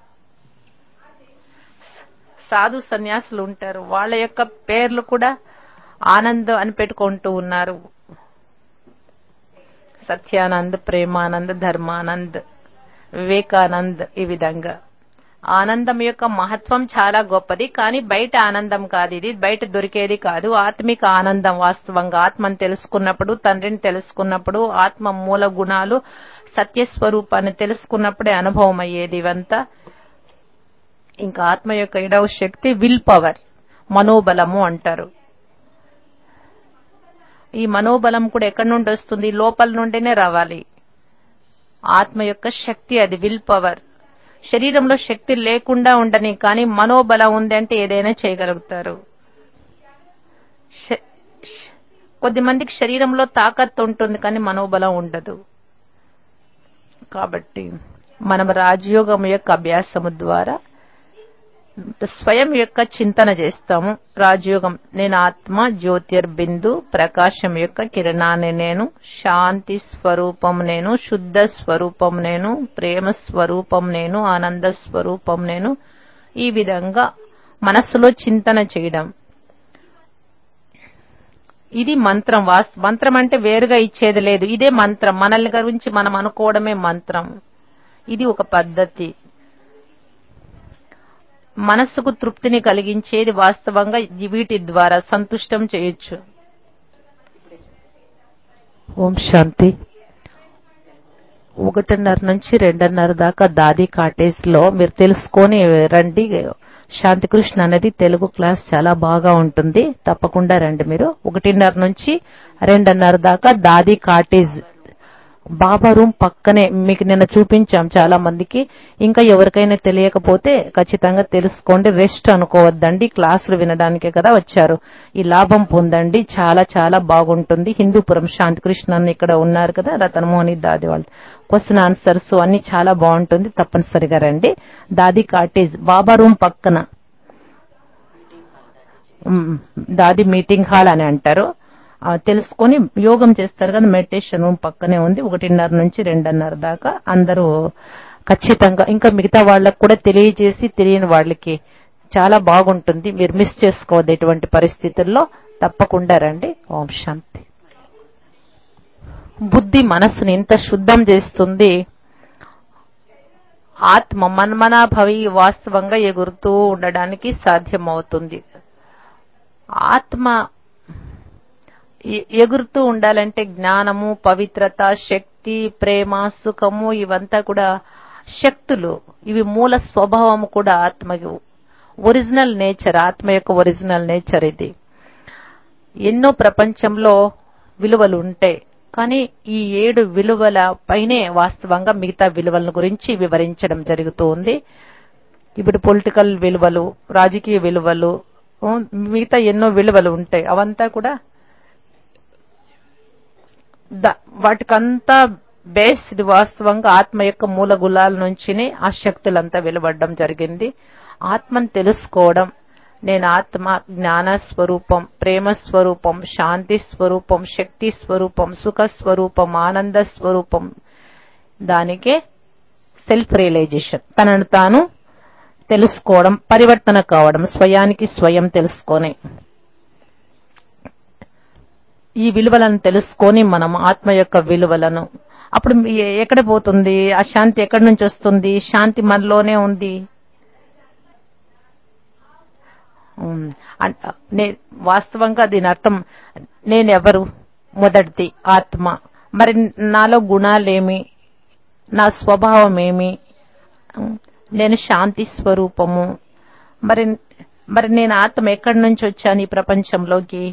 సాధు సన్యాసులు ఉంటారు వాళ్ళ యొక్క పేర్లు కూడా ఆనందం అని పెట్టుకుంటూ ఉన్నారు సత్యానంద్ ప్రేమానంద్ ధర్మానంద్ వివేకానంద్ ఈ విధంగా ఆనందం యొక్క మహత్వం చాలా గొప్పది కానీ బయట ఆనందం కాదు ఇది బయట దొరికేది కాదు ఆత్మిక ఆనందం వాస్తవంగా ఆత్మను తెలుసుకున్నప్పుడు తండ్రిని తెలుసుకున్నప్పుడు ఆత్మ మూల గుణాలు సత్యస్వరూపాన్ని తెలుసుకున్నప్పుడే అనుభవం అయ్యేది ఇవంతా ఇంకా ఆత్మ యొక్క ఇడవ శక్తి విల్ పవర్ మనోబలము అంటారు ఈ మనోబలం కూడా ఎక్కడి నుండి వస్తుంది లోపల నుండినే రావాలి ఆత్మ యొక్క శక్తి అది విల్ పవర్ శరీరంలో శక్తి లేకుండా ఉండని కానీ మనోబలం ఉంది అంటే ఏదైనా చేయగలుగుతారు శ- శ- కొద్ది మందికి శరీరంలో తాకత్తు ఉంటుంది కానీ మనోబలం ఉండదు కాబట్టి మనం రాజయోగం యొక్క అభ్యాసము ద్వారా స్వయం యొక్క చింతన చేస్తాము రాజయోగం నేను ఆత్మ జ్యోతిర్బిందు ప్రకాశం యొక్క కిరణాన్ని నేను శాంతి స్వరూపం నేను శుద్ధ స్వరూపం నేను ప్రేమ స్వరూపం నేను ఆనంద స్వరూపం నేను ఈ విధంగా మనస్సులో చింతన చేయడం ఇది మంత్రం వాస్ మంత్రం అంటే వేరుగా ఇచ్చేది లేదు ఇదే మంత్రం మనల్ని గురించి మనం అనుకోవడమే మంత్రం ఇది ఒక పద్ధతి మనస్సుకు తృప్తిని కలిగించేది వాస్తవంగా వీటి ద్వారా సంతుష్టం చేయొచ్చు ఓం శాంతి ఒకటిన్నర నుంచి రెండున్నర దాకా దాది కాటేజ్ లో మీరు తెలుసుకొని రండి శాంతికృష్ణ అనేది తెలుగు క్లాస్ చాలా బాగా ఉంటుంది తప్పకుండా రండి మీరు ఒకటిన్నర నుంచి రెండున్నర దాకా దాది కాటేజ్ బాబా రూమ్ పక్కనే మీకు నిన్న చూపించాం చాలా మందికి ఇంకా ఎవరికైనా తెలియకపోతే ఖచ్చితంగా తెలుసుకోండి రెస్ట్ అనుకోవద్దండి క్లాసులు వినడానికే కదా వచ్చారు ఈ లాభం పొందండి చాలా చాలా బాగుంటుంది హిందూపురం శాంతికృష్ణ అన్న ఇక్కడ ఉన్నారు కదా రతనమోహని దాది వాళ్ళు క్వశ్చన్ ఆన్సర్స్ అన్ని చాలా బాగుంటుంది తప్పనిసరిగా రండి దాది కాటేజ్ బాబా రూమ్ పక్కన ఉమ్, దాది మీటింగ్ హాల్ అని అంటారు ఆ, తెలుసుకొని యోగం చేస్తారు కదా మెడిటేషన్ రూమ్ పక్కనే ఉంది ఒకటిన్నర నుంచి రెండున్నర దాకా అందరూ ఖచ్చితంగా ఇంకా మిగతా వాళ్ళకు కూడా తెలియజేసి తెలియని వాళ్ళకి చాలా బాగుంటుంది మీరు మిస్ చేసుకోవద్దు ఎటువంటి పరిస్థితుల్లో తప్పకుండా రండి ఓం శాంతి బుద్ధి మనస్సుని ఇంత శుద్ధం చేస్తుంది ఆత్మ మన్మనాభవి వాస్తవంగా ఎగురుతూ ఉండడానికి సాధ్యమవుతుంది ఆత్మ ఎ- ఎగురుతూ ఉండాలంటే జ్ఞానము పవిత్రత శక్తి ప్రేమ సుఖము ఇవంతా కూడా శక్తులు ఇవి మూల స్వభావము కూడా ఆత్మకి ఒరిజినల్ నేచర్ ఆత్మ యొక్క ఒరిజినల్ నేచర్ ఇది ఎన్నో ప్రపంచంలో విలువలు ఉంటాయి కానీ ఈ ఏడు విలువల పైనే వాస్తవంగా మిగతా విలువల గురించి వివరించడం జరుగుతూ ఉంది ఇప్పుడు పొలిటికల్ విలువలు రాజకీయ విలువలు ఉం, మిగతా ఎన్నో విలువలు ఉంటాయి అవంతా కూడా ద- వాటికంతా బేస్డ్ వాస్తవంగా ఆత్మ యొక్క మూల గులాల నుంచినే ఆ శక్తులంతా వెలువడడం జరిగింది ఆత్మను తెలుసుకోవడం నేను ఆత్మ జ్ఞాన స్వరూపం ప్రేమ స్వరూపం శాంతి స్వరూపం శక్తి స్వరూపం సుఖ స్వరూపం ఆనంద స్వరూపం దానికే సెల్ఫ్ రియలైజేషన్ తనను తాను తెలుసుకోవడం పరివర్తన కావడం స్వయానికి స్వయం తెలుసుకొని ఈ విలువలను తెలుసుకొని మనం ఆత్మ యొక్క విలువలను అప్పుడు ఎ- ఎక్కడ పోతుంది ఆ శాంతి ఎక్కడి నుంచి వస్తుంది శాంతి మనలోనే ఉంది ఉమ్, అంట- నే- వాస్తవంగా దీని అర్థం నేనెవరు మొదటిది ఆత్మ మరి నాలో గుణాలేమి నా స్వభావం ఏమి ఉమ్, నేను శాంతి స్వరూపము మరి మరి నేను ఆత్మ ఎక్కడి నుంచి వచ్చాను ఈ ప్రపంచంలోకి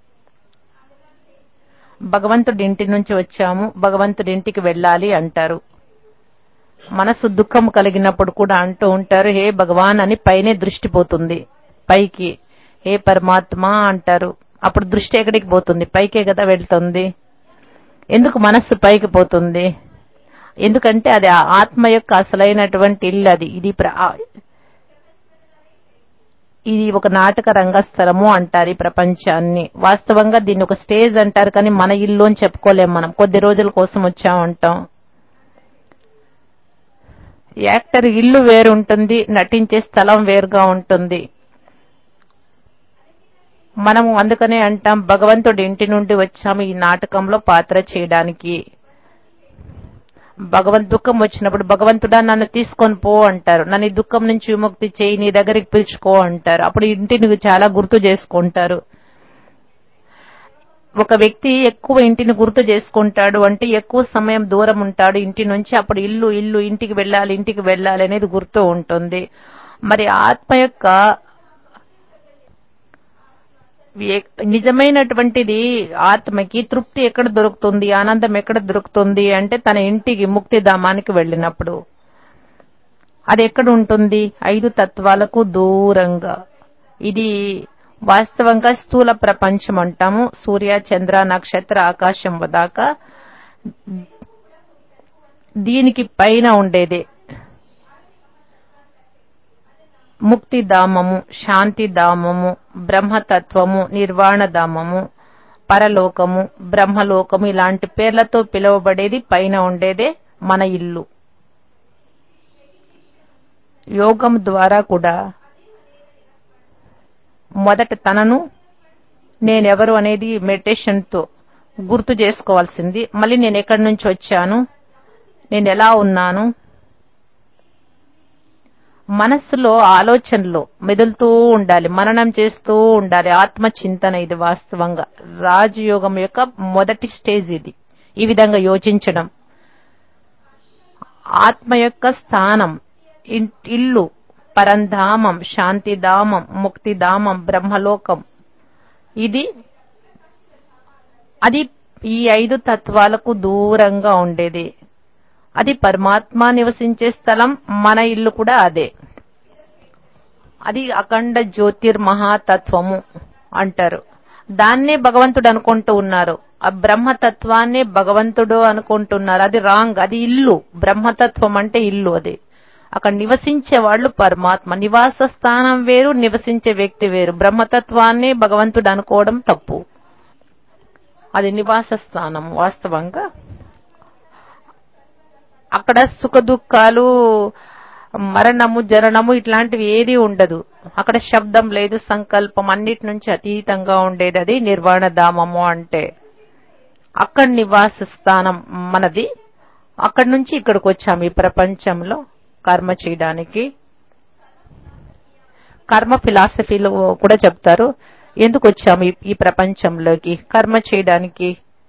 భగవంతుడి ఇంటి నుంచి వచ్చాము భగవంతుడి ఇంటికి వెళ్ళాలి అంటారు మనసు దుఃఖం కలిగినప్పుడు కూడా అంటూ ఉంటారు హే భగవాన్ అని పైనే దృష్టి పోతుంది పైకి హే పరమాత్మ అంటారు అప్పుడు దృష్టి ఎక్కడికి పోతుంది పైకే కదా వెళ్తుంది ఎందుకు మనస్సు పైకి పోతుంది ఎందుకంటే అది ఆ ఆత్మ యొక్క అసలైనటువంటి ఇల్లు అది ఇది ప్ర- ఆ- ఇది ఒక నాటక రంగస్థలము అంటారు ఈ ప్రపంచాన్ని వాస్తవంగా దీన్ని ఒక స్టేజ్ అంటారు కానీ మన ఇల్లు అని చెప్పుకోలేం మనం కొద్ది రోజుల కోసం వచ్చామంటాం యాక్టర్ ఇల్లు వేరు ఉంటుంది నటించే స్థలం వేరుగా ఉంటుంది మనము అందుకనే అంటాం భగవంతుడి ఇంటి నుండి వచ్చాము ఈ నాటకంలో పాత్ర చేయడానికి భగవంత్ దుఃఖం వచ్చినప్పుడు భగవంతుడా నన్ను తీసుకొని పో అంటారు నన్ను ఈ దుఃఖం నుంచి విముక్తి చేయి నీ దగ్గరికి పిలుచుకో అంటారు అప్పుడు ఇంటిని చాలా గుర్తు చేసుకుంటారు ఒక వ్యక్తి ఎక్కువ ఇంటిని గుర్తు చేసుకుంటాడు అంటే ఎక్కువ సమయం దూరం ఉంటాడు ఇంటి నుంచి అప్పుడు ఇల్లు ఇల్లు ఇంటికి వెళ్ళాలి ఇంటికి వెళ్ళాలి అనేది గుర్తు ఉంటుంది మరి ఆత్మ యొక్క ఏ- నిజమైనటువంటిది ఆత్మకి తృప్తి ఎక్కడ దొరుకుతుంది ఆనందం ఎక్కడ దొరుకుతుంది అంటే తన ఇంటికి ముక్తిధామానికి వెళ్ళినప్పుడు అది ఎక్కడ ఉంటుంది ఐదు తత్వాలకు దూరంగా ఇది వాస్తవంగా స్థూల ప్రపంచం అంటాము సూర్య చంద్ర నక్షత్ర ఆకాశం దాకా దీనికి పైన ఉండేదే ముక్తిధామము శాంతిధామము బ్రహ్మతత్వము నిర్వాణధామము పరలోకము బ్రహ్మలోకము ఇలాంటి పేర్లతో పిలువబడేది పైన ఉండేదే మన ఇల్లు యోగం ద్వారా కూడా మొదట తనను నేనెవరు అనేది మెడిటేషన్ తో గుర్తు చేసుకోవాల్సింది మళ్ళీ నేను ఎక్కడి నుంచి వచ్చాను నేను ఎలా ఉన్నాను మనస్సులో ఆలోచనలు మెదులుతూ ఉండాలి మననం చేస్తూ ఉండాలి ఆత్మ చింతన ఇది వాస్తవంగా రాజయోగం యొక్క మొదటి స్టేజ్ ఇది ఈ విధంగా యోచించడం ఆత్మ యొక్క స్థానం ఇన్- ఇల్లు పరంధామం శాంతిధామం ముక్తిధామం బ్రహ్మలోకం ఇది అది ఈ ఐదు తత్వాలకు దూరంగా ఉండేది అది పరమాత్మ నివసించే స్థలం మన ఇల్లు కూడా అదే అది అఖండ జ్యోతిర్మహాతత్వము అంటారు దాన్నే భగవంతుడు అనుకుంటూ ఉన్నారు ఆ బ్రహ్మతత్వాన్నే భగవంతుడు అనుకుంటున్నారు అది రాంగ్ అది ఇల్లు బ్రహ్మతత్వం అంటే ఇల్లు అది అక్కడ నివసించే వాళ్ళు పరమాత్మ నివాస స్థానం వేరు నివసించే వ్యక్తి వేరు బ్రహ్మతత్వాన్ని భగవంతుడు అనుకోవడం తప్పు అది నివాస స్థానం వాస్తవంగా అక్కడ సుఖ దుఃఖాలు మరణము జననము ఇట్లాంటివి ఏది ఉండదు అక్కడ శబ్దం లేదు సంకల్పం అన్నిటి నుంచి అతీతంగా ఉండేది అది నిర్వాణ ధామము అంటే అక్కడ నివాస స్థానం మనది అక్కడి నుంచి ఇక్కడికి వచ్చాము ఈ ప్రపంచంలో కర్మ చేయడానికి కర్మ ఫిలాసఫీలో కూడా చెప్తారు ఎందుకు వచ్చాము ఈ- ఈ ప్రపంచంలోకి కర్మ చేయడానికి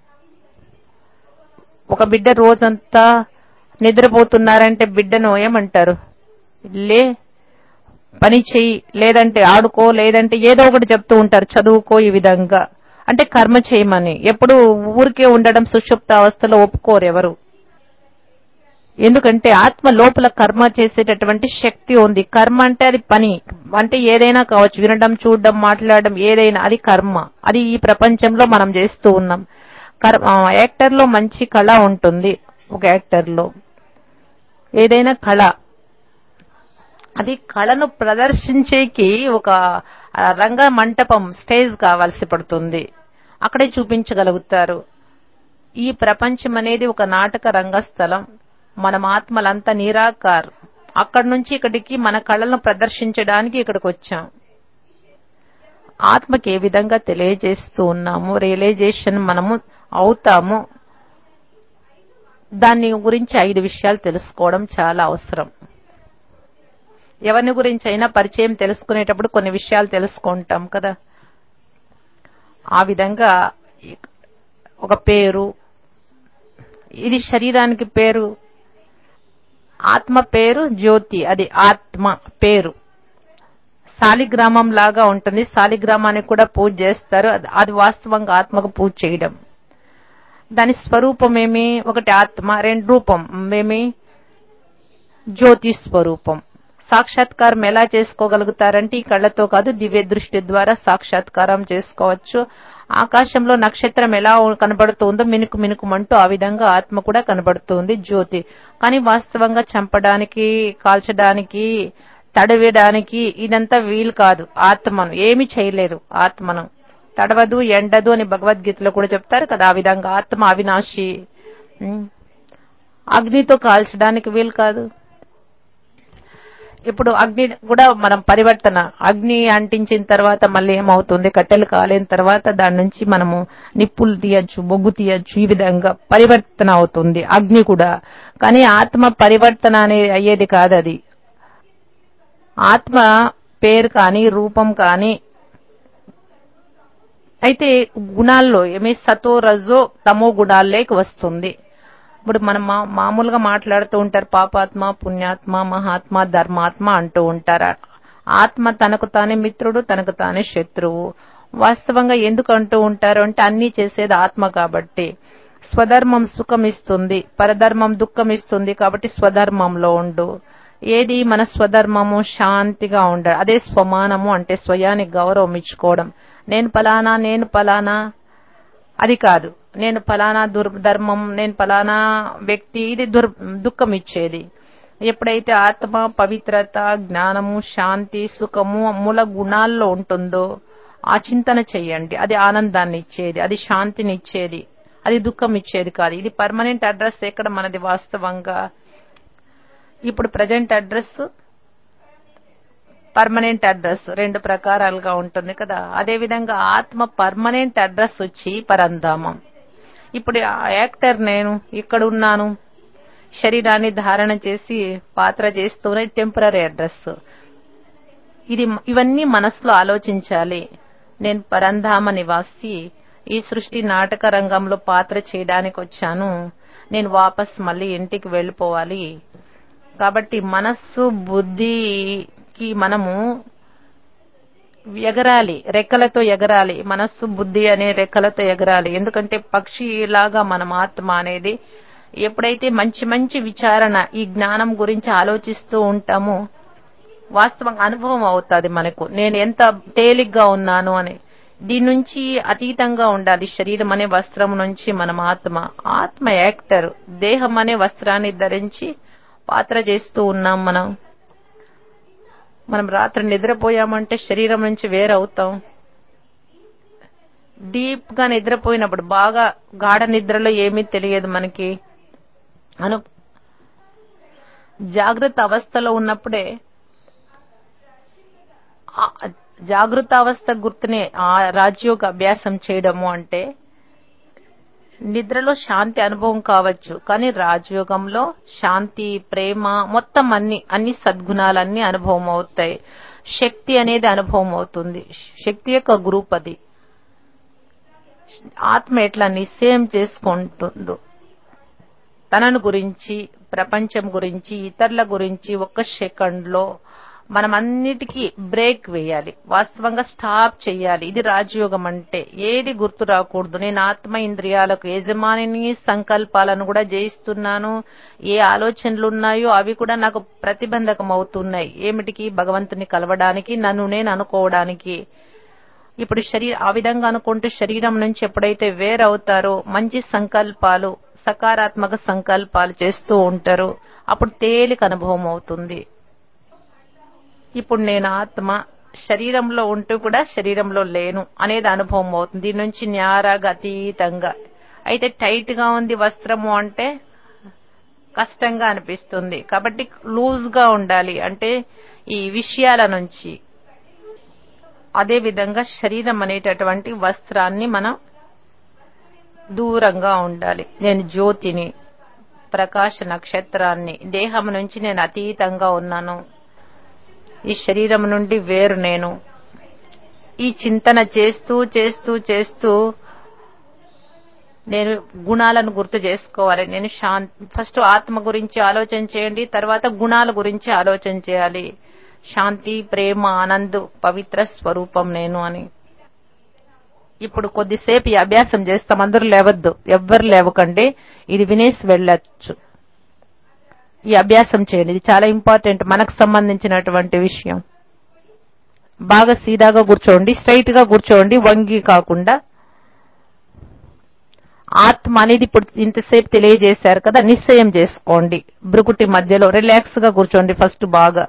ఒక బిడ్డ రోజంతా నిద్రపోతున్నారంటే బిడ్డను ఏమంటారు లే పని చెయ్యి లేదంటే ఆడుకో లేదంటే ఏదో ఒకటి చెప్తూ ఉంటారు చదువుకో ఈ విధంగా అంటే కర్మ చేయమని ఎప్పుడు ఊరికే ఉండడం సుషుప్త అవస్థలో ఒప్పుకోరు ఎవరు ఎందుకంటే ఆత్మ లోపల కర్మ చేసేటటువంటి శక్తి ఉంది కర్మ అంటే అది పని అంటే ఏదైనా కావచ్చు వినడం చూడడం మాట్లాడడం ఏదైనా అది కర్మ అది ఈ ప్రపంచంలో మనం చేస్తూ ఉన్నాం కర్మ యాక్టర్ లో మంచి కళ ఉంటుంది ఒక యాక్టర్ లో ఏదైనా కళ అది కళను ప్రదర్శించేకి ఒక ఆ, రంగ మంటపం స్టేజ్ కావాల్సి పడుతుంది అక్కడే చూపించగలుగుతారు ఈ ప్రపంచం అనేది ఒక నాటక రంగస్థలం మనం ఆత్మలంతా నిరాకార్ అక్కడి నుంచి ఇక్కడికి మన కళలను ప్రదర్శించడానికి ఇక్కడికి వచ్చాం ఆత్మకి ఏ విధంగా తెలియజేస్తూ ఉన్నాము రియలైజేషన్ మనము అవుతాము దాని గురించి ఐదు విషయాలు తెలుసుకోవడం చాలా అవసరం ఎవరిని గురించి అయినా పరిచయం తెలుసుకునేటప్పుడు కొన్ని విషయాలు తెలుసుకుంటాం కదా ఆ విధంగా ఒక పేరు ఇది శరీరానికి పేరు ఆత్మ పేరు జ్యోతి అది ఆత్మ పేరు శాలిగ్రామం లాగా ఉంటుంది శాలిగ్రామానికి కూడా పూజ చేస్తారు అది- అది వాస్తవంగా ఆత్మకు పూజ చేయడం దాని స్వరూపం ఏమి ఒకటి ఆత్మ రెండు రూపం ఏమి జ్యోతి స్వరూపం సాక్షాత్కారం ఎలా చేసుకోగలుగుతారంటే ఈ కళ్ళతో కాదు దివ్య దృష్టి ద్వారా సాక్షాత్కారం చేసుకోవచ్చు ఆకాశంలో నక్షత్రం ఎలా కనబడుతుందో మినుకు మినుకుమంటూ ఆ విధంగా ఆత్మ కూడా కనబడుతుంది జ్యోతి కానీ వాస్తవంగా చంపడానికి కాల్చడానికి తడవేయడానికి ఇదంతా వీలు కాదు ఆత్మను ఏమి చేయలేరు ఆత్మను తడవదు ఎండదు అని భగవద్గీతలో కూడా చెప్తారు కదా ఆ విధంగా ఆత్మ అవినాశి ఉం. అగ్నితో కాల్చడానికి వీలు కాదు ఇప్పుడు అగ్ని కూడా మనం పరివర్తన అగ్ని అంటించిన తర్వాత మళ్ళీ ఏమవుతుంది కట్టెలు కాలిన తర్వాత దాని నుంచి మనము నిప్పులు తీయచ్చు బొగ్గు తీయచ్చు ఈ విధంగా పరివర్తన అవుతుంది అగ్ని కూడా కానీ ఆత్మ పరివర్తన అనేది అయ్యేది కాదు అది ఆత్మ పేరు కానీ రూపం కానీ అయితే గుణాల్లో ఏమి సతో రజో తమో గుణాల్లోకి వస్తుంది ఇప్పుడు మనం మా- మామూలుగా మాట్లాడుతూ ఉంటారు పాపాత్మ పుణ్యాత్మ మహాత్మ ధర్మాత్మ అంటూ ఉంటారు ఆత్మ తనకు తానే మిత్రుడు తనకు తానే శత్రువు వాస్తవంగా ఎందుకు అంటూ ఉంటారు అంటే అన్ని చేసేది ఆత్మ కాబట్టి స్వధర్మం సుఖం ఇస్తుంది పరధర్మం దుఃఖం ఇస్తుంది కాబట్టి స్వధర్మంలో ఉండు ఏది మన స్వధర్మము శాంతిగా ఉండ అదే స్వమానము అంటే స్వయానికి గౌరవం ఇచ్చుకోవడం నేను పలానా నేను పలానా అది కాదు నేను ఫలానా దుర్ధర్మం నేను ఫలానా వ్యక్తి ఇది దుర్ దుఃఖం ఇచ్చేది ఎప్పుడైతే ఆత్మ పవిత్రత జ్ఞానము శాంతి సుఖము మూల గుణాల్లో ఉంటుందో ఆ చింతన చెయ్యండి అది ఆనందాన్ని ఇచ్చేది అది శాంతిని ఇచ్చేది అది దుఃఖం ఇచ్చేది కాదు ఇది పర్మనెంట్ అడ్రస్ ఎక్కడ మనది వాస్తవంగా ఇప్పుడు ప్రజెంట్ అడ్రస్ పర్మనెంట్ అడ్రస్ రెండు ప్రకారాలుగా ఉంటుంది కదా అదే విధంగా ఆత్మ పర్మనెంట్ అడ్రస్ వచ్చి పరంధామం ఇప్పుడు ఆ యాక్టర్ నేను ఇక్కడ ఉన్నాను శరీరాన్ని ధారణ చేసి పాత్ర చేస్తూనే టెంపరీ అడ్రస్ ఇది ఇవన్నీ మనసులో ఆలోచించాలి నేను పరంధామ నివాసి ఈ సృష్టి నాటక రంగంలో పాత్ర చేయడానికి వచ్చాను నేను వాపస్ మళ్ళీ ఇంటికి వెళ్ళిపోవాలి కాబట్టి మనస్సు బుద్ధికి మనము ఎగరాలి రెక్కలతో ఎగరాలి మనస్సు బుద్ధి అనే రెక్కలతో ఎగరాలి ఎందుకంటే పక్షిలాగా మనం ఆత్మ అనేది ఎప్పుడైతే మంచి మంచి విచారణ ఈ జ్ఞానం గురించి ఆలోచిస్తూ ఉంటామో వాస్తవంగా అనుభవం అవుతుంది మనకు నేను ఎంత తేలిగ్గా ఉన్నాను అని దీని నుంచి అతీతంగా ఉండాలి శరీరం అనే వస్త్రం నుంచి మనం ఆత్మ ఆత్మ యాక్టర్ దేహం అనే వస్త్రాన్ని ధరించి పాత్ర చేస్తూ ఉన్నాం మనం మనం రాత్రి నిద్రపోయామంటే శరీరం నుంచి వేరవుతాం డీప్ గా నిద్రపోయినప్పుడు బాగా గాఢ నిద్రలో ఏమీ తెలియదు మనకి అను జాగ్రత్త అవస్థలో ఉన్నప్పుడే ఆ జాగృత అవస్థ గుర్తునే ఆ రాజ్యోగ అభ్యాసం చేయడము అంటే నిద్రలో శాంతి అనుభవం కావచ్చు కానీ రాజయోగంలో శాంతి ప్రేమ మొత్తం అన్ని అన్ని సద్గుణాలన్నీ అనుభవం అవుతాయి శక్తి అనేది అనుభవం అవుతుంది శక్తి యొక్క గ్రూప్ అది ఆత్మ ఎట్లా నిశ్చయం చేసుకుంటుందో తనను గురించి ప్రపంచం గురించి ఇతరుల గురించి ఒక్క సెకండ్ లో మనం అన్నిటికీ బ్రేక్ వేయాలి వాస్తవంగా స్టాప్ చేయాలి ఇది రాజయోగం అంటే ఏది గుర్తు రాకూడదు నేను ఆత్మ ఇంద్రియాలకు యజమానిని సంకల్పాలను కూడా జయిస్తున్నాను ఏ ఆలోచనలు ఉన్నాయో అవి కూడా నాకు ప్రతిబంధకం అవుతున్నాయి ఏమిటికి భగవంతుని కలవడానికి నన్ను నేను అనుకోవడానికి ఇప్పుడు శరీరం ఆ విధంగా అనుకుంటూ శరీరం నుంచి ఎప్పుడైతే వేరవుతారో మంచి సంకల్పాలు సకారాత్మక సంకల్పాలు చేస్తూ ఉంటారు అప్పుడు తేలిక అనుభవం అవుతుంది ఇప్పుడు నేను ఆత్మ శరీరంలో ఉంటూ కూడా శరీరంలో లేను అనేది అనుభవం అవుతుంది దీని నుంచి న్యారాగా అతీతంగా అయితే టైట్ గా ఉంది వస్త్రము అంటే కష్టంగా అనిపిస్తుంది కాబట్టి లూజ్ గా ఉండాలి అంటే ఈ విషయాల నుంచి అదే విధంగా శరీరం అనేటటువంటి వస్త్రాన్ని మనం దూరంగా ఉండాలి నేను జ్యోతిని ప్రకాశ నక్షత్రాన్ని దేహం నుంచి నేను అతీతంగా ఉన్నాను ఈ శరీరం నుండి వేరు నేను ఈ చింతన చేస్తూ చేస్తూ చేస్తూ నేను గుణాలను గుర్తు చేసుకోవాలి నేను శాంతి ఫస్ట్ ఆత్మ గురించి ఆలోచన చేయండి తర్వాత గుణాల గురించి ఆలోచన చేయాలి శాంతి ప్రేమ ఆనంద్ పవిత్ర స్వరూపం నేను అని ఇప్పుడు కొద్దిసేపు ఈ అభ్యాసం చేస్తాం అందరూ లేవద్దు ఎవ్వరు లేవకండి ఇది వినేసి వెళ్ళొచ్చు ఈ అభ్యాసం చేయండి ఇది చాలా ఇంపార్టెంట్ మనకు సంబంధించినటువంటి విషయం బాగా సీదాగా కూర్చోండి స్ట్రైట్ గా కూర్చోండి వంగి కాకుండా ఆత్మ అనేది ఇప్పుడు ఇంతసేపు తెలియజేశారు కదా నిశ్చయం చేసుకోండి బ్రుకుటి మధ్యలో రిలాక్స్ గా కూర్చోండి ఫస్ట్ బాగా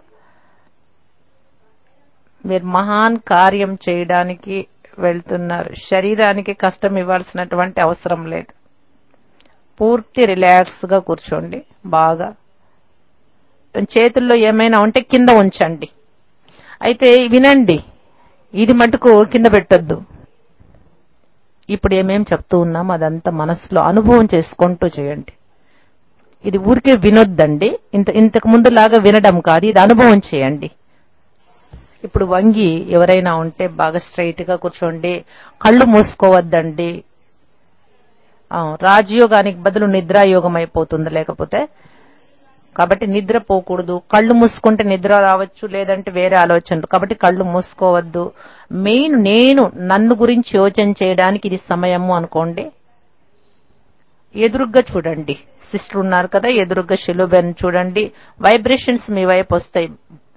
మీరు మహాన్ కార్యం చేయడానికి వెళ్తున్నారు శరీరానికి కష్టం ఇవ్వాల్సినటువంటి అవసరం లేదు పూర్తి రిలాక్స్ గా కూర్చోండి బాగా చేతుల్లో ఏమైనా ఉంటే కింద ఉంచండి అయితే వినండి ఇది మటుకు కింద పెట్టొద్దు ఇప్పుడు ఏమేం చెప్తూ ఉన్నాం అదంతా మనసులో అనుభవం చేసుకుంటూ చేయండి ఇది ఊరికే వినొద్దండి ఇంత ఇంతకు ముందులాగా వినడం కాదు ఇది అనుభవం చేయండి ఇప్పుడు వంగి ఎవరైనా ఉంటే బాగా స్ట్రైట్ గా కూర్చోండి కళ్ళు మూసుకోవద్దండి ఆ, రాజయోగానికి బదులు నిద్రాయోగం అయిపోతుంది లేకపోతే కాబట్టి నిద్ర పోకూడదు కళ్ళు మూసుకుంటే నిద్ర రావచ్చు లేదంటే వేరే ఆలోచనలు కాబట్టి కళ్ళు మూసుకోవద్దు మెయిన్ నేను నన్ను గురించి యోచన చేయడానికి ఇది సమయము అనుకోండి ఎదురుగ్గా చూడండి సిస్టర్ ఉన్నారు కదా ఎదురుగ్గా శిలుబెన్ చూడండి వైబ్రేషన్స్ మీ వైపు వస్తాయి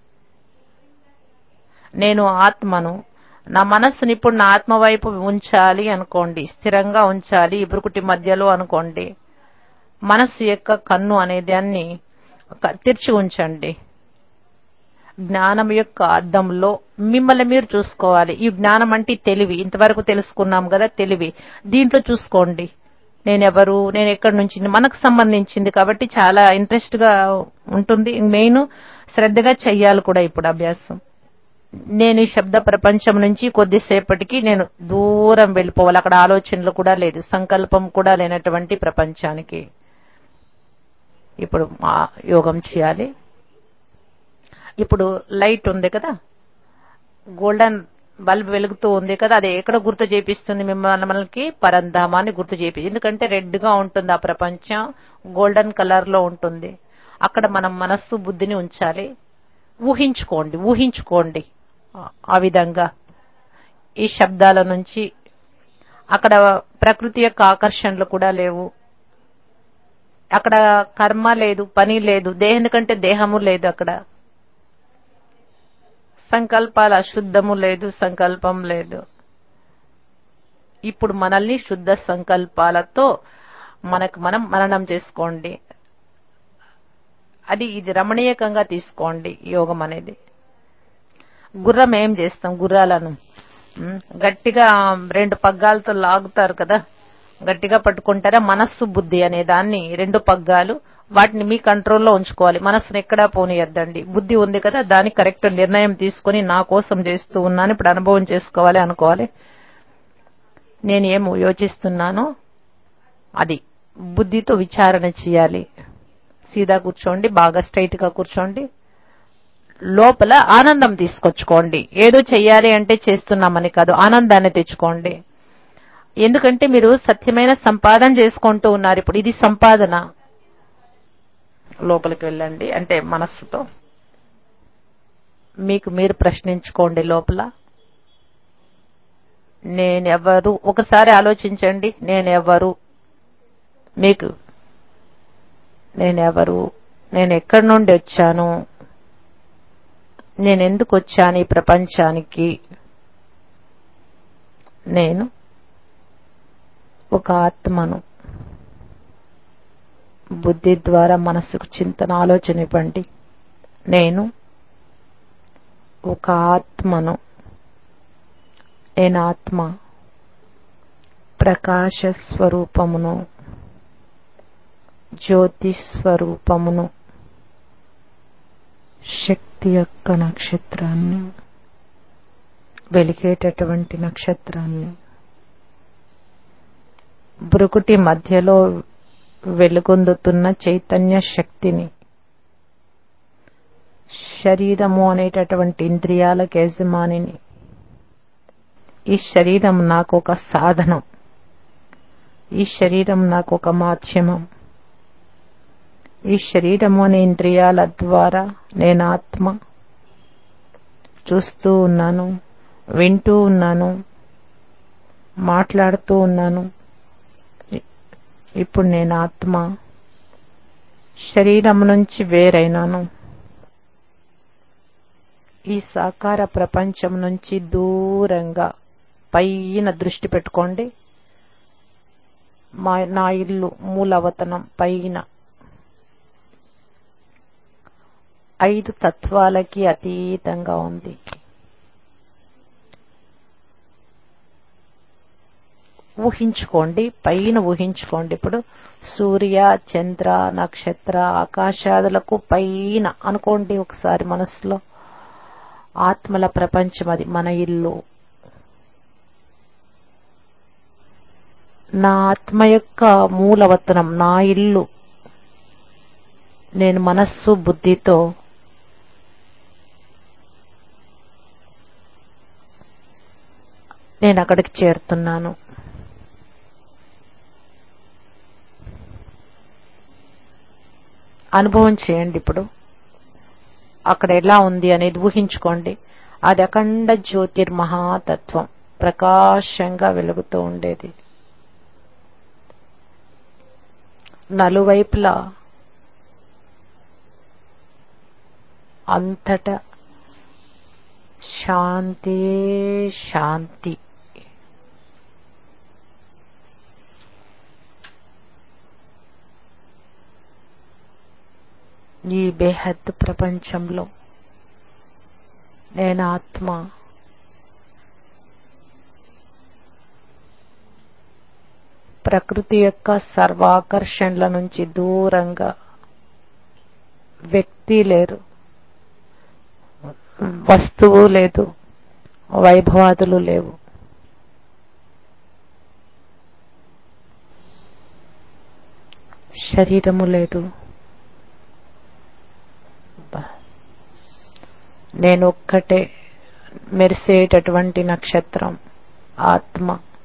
నేను ఆత్మను నా మనస్సుని ఇప్పుడు నా ఆత్మ వైపు ఉంచాలి అనుకోండి స్థిరంగా ఉంచాలి ఇబ్రుకుటి మధ్యలో అనుకోండి మనస్సు యొక్క కన్ను అనే దాన్ని క- తెరిచి ఉంచండి జ్ఞానం యొక్క అద్దంలో మిమ్మల్ని మీరు చూసుకోవాలి ఈ జ్ఞానం అంటే ఈ తెలివి ఇంతవరకు తెలుసుకున్నాం కదా తెలివి దీంట్లో చూసుకోండి నేనెవరు నేను ఎక్కడి నుంచి మనకు సంబంధించింది కాబట్టి చాలా ఇంట్రెస్ట్ గా ఉంటుంది మెయిన్ శ్రద్ధగా చెయ్యాలి కూడా ఇప్పుడు అభ్యాసం నేను ఈ శబ్ద ప్రపంచం నుంచి కొద్దిసేపటికి నేను దూరం వెళ్ళిపోవాలి అక్కడ ఆలోచనలు కూడా లేదు సంకల్పం కూడా లేనటువంటి ప్రపంచానికి ఇప్పుడు ఆ యోగం చేయాలి ఇప్పుడు లైట్ ఉంది కదా గోల్డెన్ బల్బ్ వెలుగుతూ ఉంది కదా అది ఎక్కడ గుర్తు చేపిస్తుంది మిమ్మల్ని మనకి పరంధామాన్ని గుర్తు చేపి ఎందుకంటే రెడ్ గా ఉంటుంది ఆ ప్రపంచం గోల్డెన్ కలర్ లో ఉంటుంది అక్కడ మనం మనస్సు బుద్ధిని ఉంచాలి ఊహించుకోండి ఊహించుకోండి ఆ- ఆ విధంగా ఈ శబ్దాల నుంచి అక్కడ ప్రకృతి యొక్క ఆకర్షణలు కూడా లేవు అక్కడ కర్మ లేదు పని లేదు దేహం కంటే దేహము లేదు అక్కడ సంకల్పాల అశుద్ధము లేదు సంకల్పం లేదు ఇప్పుడు మనల్ని శుద్ధ సంకల్పాలతో మనకు మనం మననం చేసుకోండి అది ఇది రమణీయకంగా తీసుకోండి యోగం అనేది గుర్రం ఏం చేస్తాం గుర్రాలను ఉమ్, గట్టిగా రెండు పగ్గాలతో లాగుతారు కదా గట్టిగా పట్టుకుంటారా మనస్సు బుద్ధి అనే దాన్ని రెండు పగ్గాలు వాటిని మీ కంట్రోల్లో ఉంచుకోవాలి మనస్సును ఎక్కడా పోనీయద్దండి బుద్ధి ఉంది కదా దానికి కరెక్ట్ నిర్ణయం తీసుకొని నా కోసం చేస్తూ ఉన్నాను ఇప్పుడు అనుభవం చేసుకోవాలి అనుకోవాలి నేను ఏం యోచిస్తున్నానో అది బుద్ధితో విచారణ చేయాలి సీదా కూర్చోండి బాగా స్ట్రైట్ గా కూర్చోండి లోపల ఆనందం తీసుకొచ్చుకోండి ఏదో చెయ్యాలి అంటే చేస్తున్నామని కాదు ఆనందాన్ని తెచ్చుకోండి ఎందుకంటే మీరు సత్యమైన సంపాదన చేసుకుంటూ ఉన్నారు ఇప్పుడు ఇది సంపాదన లోపలికి వెళ్ళండి అంటే మనస్సుతో మీకు మీరు ప్రశ్నించుకోండి లోపల నేనెవరు ఒకసారి ఆలోచించండి నేనెవరు మీకు నేనెవరు నేను ఎక్కడి నుండి వచ్చాను నేను ఎందుకు వచ్చాను ఈ ప్రపంచానికి నేను ఒక ఆత్మను బుద్ధి ద్వారా మనసుకు చింతన ఆలోచన ఇవ్వండి నేను ఒక ఆత్మను నేను ఆత్మ ప్రకాశ స్వరూపమును జ్యోతి స్వరూపమును శక్తి యొక్క నక్షత్రాన్ని వెలిగేటటువంటి నక్షత్రాన్ని బ్రుకుటి మధ్యలో వెలుగొందుతున్న చైతన్య శక్తిని శరీరము అనేటటువంటి ఇంద్రియాలకు యజమానిని ఈ శరీరం నాకు ఒక సాధనం ఈ శరీరం నాకు ఒక మాధ్యమం ఈ శరీరము అనే ఇంద్రియాల ద్వారా నేను ఆత్మ చూస్తూ ఉన్నాను వింటూ ఉన్నాను మాట్లాడుతూ ఉన్నాను ఇ- ఇప్పుడు నేను ఆత్మ శరీరం నుంచి వేరైనాను ఈ సాకార ప్రపంచం నుంచి దూరంగా పైన దృష్టి పెట్టుకోండి మా నా ఇల్లు మూలవతనం పైన ఐదు తత్వాలకి అతీతంగా ఉంది ఊహించుకోండి పైన ఊహించుకోండి ఇప్పుడు సూర్య చంద్ర నక్షత్ర ఆకాశాదులకు పైన అనుకోండి ఒకసారి మనసులో ఆత్మల ప్రపంచం అది మన ఇల్లు నా ఆత్మ యొక్క మూలవతనం నా ఇల్లు నేను మనస్సు బుద్ధితో నేను అక్కడికి చేరుతున్నాను అనుభవం చేయండి ఇప్పుడు అక్కడ ఎలా ఉంది అనేది ఊహించుకోండి అది అఖండ జ్యోతిర్మహాతత్వం ప్రకాశంగా వెలుగుతూ ఉండేది నలువైపులా అంతటా శాంతి శాంతి ఈ బేహద్దు ప్రపంచంలో నేను ఆత్మ ప్రకృతి యొక్క సర్వాకర్షణల నుంచి దూరంగా వ్యక్తి లేరు వస్తువు లేదు వైభవాదులు లేవు శరీరము లేదు నేను ఒక్కటే మెరిసేటటువంటి నక్షత్రం ఆత్మ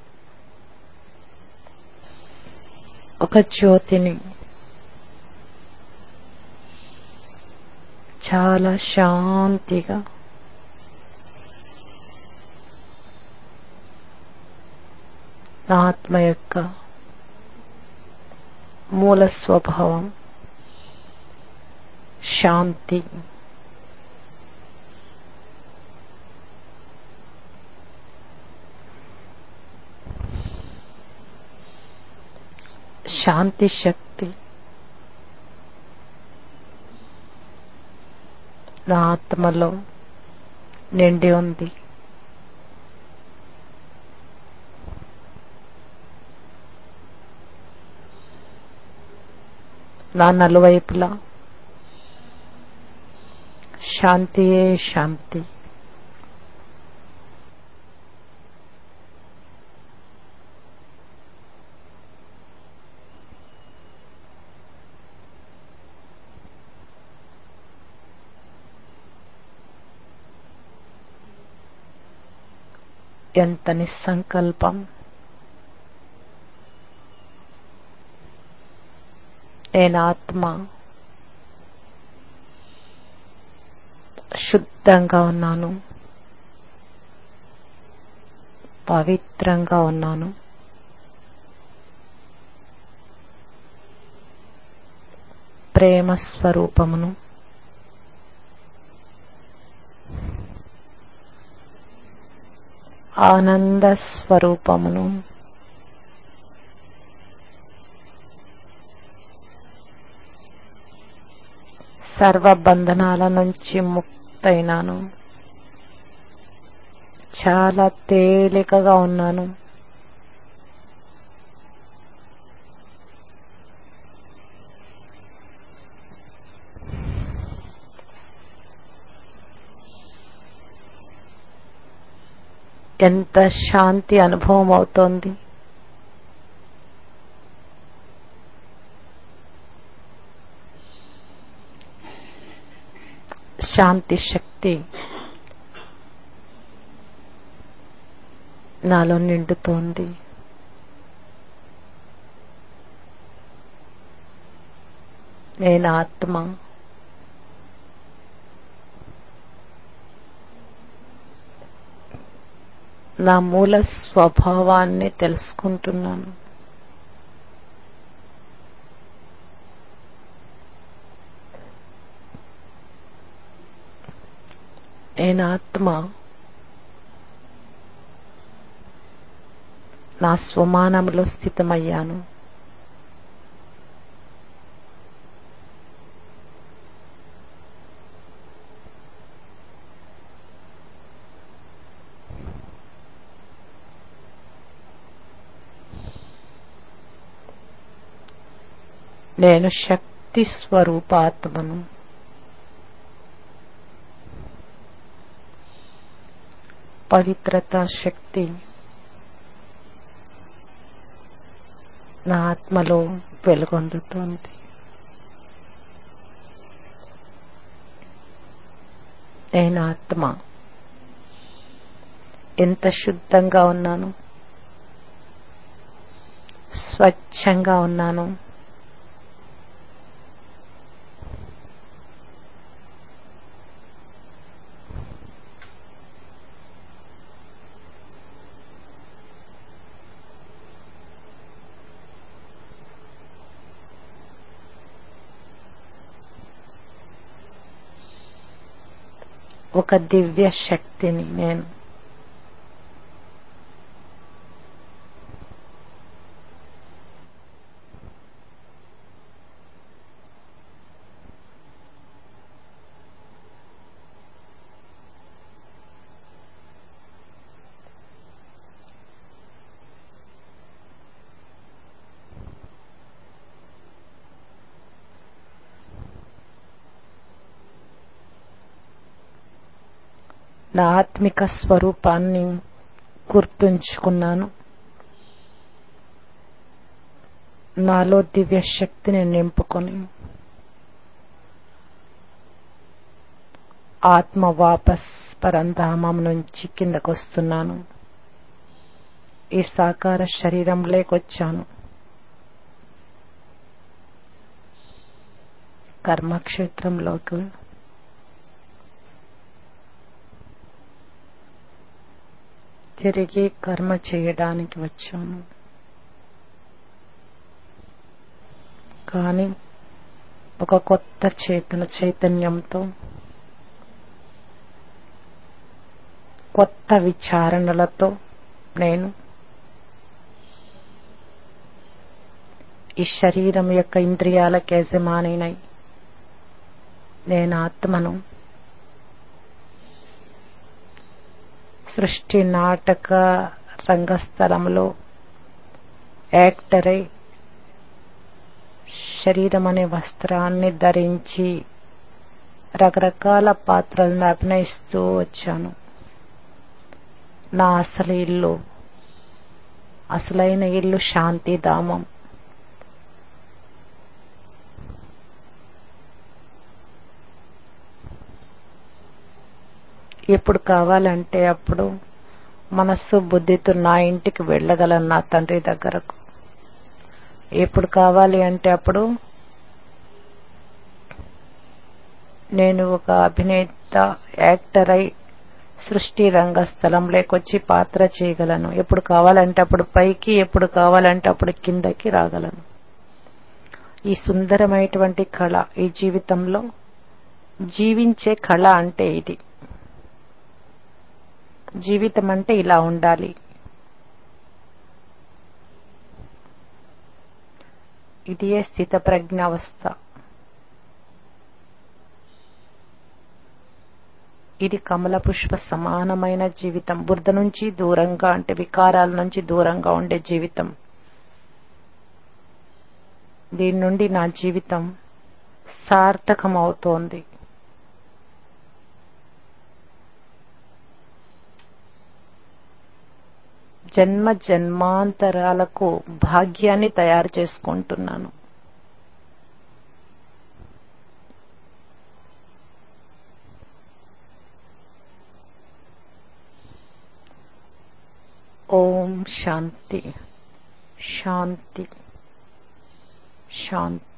ఒక జ్యోతిని చాలా శాంతిగా నా ఆత్మ యొక్క మూల స్వభావం శాంతి శాంతి శక్తి నా ఆత్మలో నిండి ఉంది నా నలువైపులా శాంతియే శాంతి ఎంత నిస్సంకల్పం నేను ఆత్మ శుద్ధంగా ఉన్నాను పవిత్రంగా ఉన్నాను ప్రేమ స్వరూపమును ఆనంద స్వరూపమును సర్వ బంధనాల నుంచి ముక్తైనాను చాలా తేలికగా ఉన్నాను ఎంత శాంతి అనుభవం అవుతోంది శాంతి శక్తి నాలో నిండుతోంది నేను ఆత్మ నా మూల స్వభావాన్ని తెలుసుకుంటున్నాను నేను ఆత్మ నా స్వమానంలో స్థితమయ్యాను నేను శక్తి స్వరూపాత్మను పవిత్రత శక్తి నా ఆత్మలో వెలుగొందుతోంది నేను ఆత్మ ఎంత శుద్ధంగా ఉన్నాను స్వచ్ఛంగా ఉన్నాను ఒక దివ్య శక్తిని నేను నా ఆత్మిక స్వరూపాన్ని గుర్తుంచుకున్నాను నాలో దివ్య శక్తిని నింపుకొని ఆత్మ వాపస్ పరంధామం నుంచి కిందకొస్తున్నాను ఈ సాకార శరీరం లేకొచ్చాను కర్మక్షేత్రంలోకి తిరిగి కర్మ చేయడానికి వచ్చాను కానీ ఒక కొత్త చేతన చైతన్యంతో కొత్త విచారణలతో నేను ఈ శరీరం యొక్క ఇంద్రియాలకు యజమానినై నేను ఆత్మను సృష్టి నాటక రంగస్థలంలో యాక్టరై శరీరం అనే వస్త్రాన్ని ధరించి రకరకాల పాత్రలను అభినయిస్తూ వచ్చాను నా అసలు ఇల్లు అసలైన ఇల్లు శాంతిధామం ఎప్పుడు కావాలంటే అప్పుడు మనస్సు బుద్ధితో నా ఇంటికి వెళ్ళగలను నా తండ్రి దగ్గరకు ఎప్పుడు కావాలి అంటే అప్పుడు నేను ఒక అభినేత యాక్టర్ అయి సృష్టి రంగస్థలం లేకొచ్చి పాత్ర చేయగలను ఎప్పుడు కావాలంటే అప్పుడు పైకి ఎప్పుడు కావాలంటే అప్పుడు కిందకి రాగలను ఈ సుందరమైనటువంటి కళ ఈ జీవితంలో జీవించే కళ అంటే ఇది జీవితం అంటే ఇలా ఉండాలి ఇదియే స్థిత ప్రజ్ఞావస్థ ఇది కమల పుష్ప సమానమైన జీవితం బురద నుంచి దూరంగా అంటే వికారాల నుంచి దూరంగా ఉండే జీవితం దీని నుండి నా జీవితం సార్థకమవుతోంది జన్మ జన్మాంతరాలకు భాగ్యాన్ని తయారు చేసుకుంటున్నాను ఓం శాంతి శాంతి శాంతి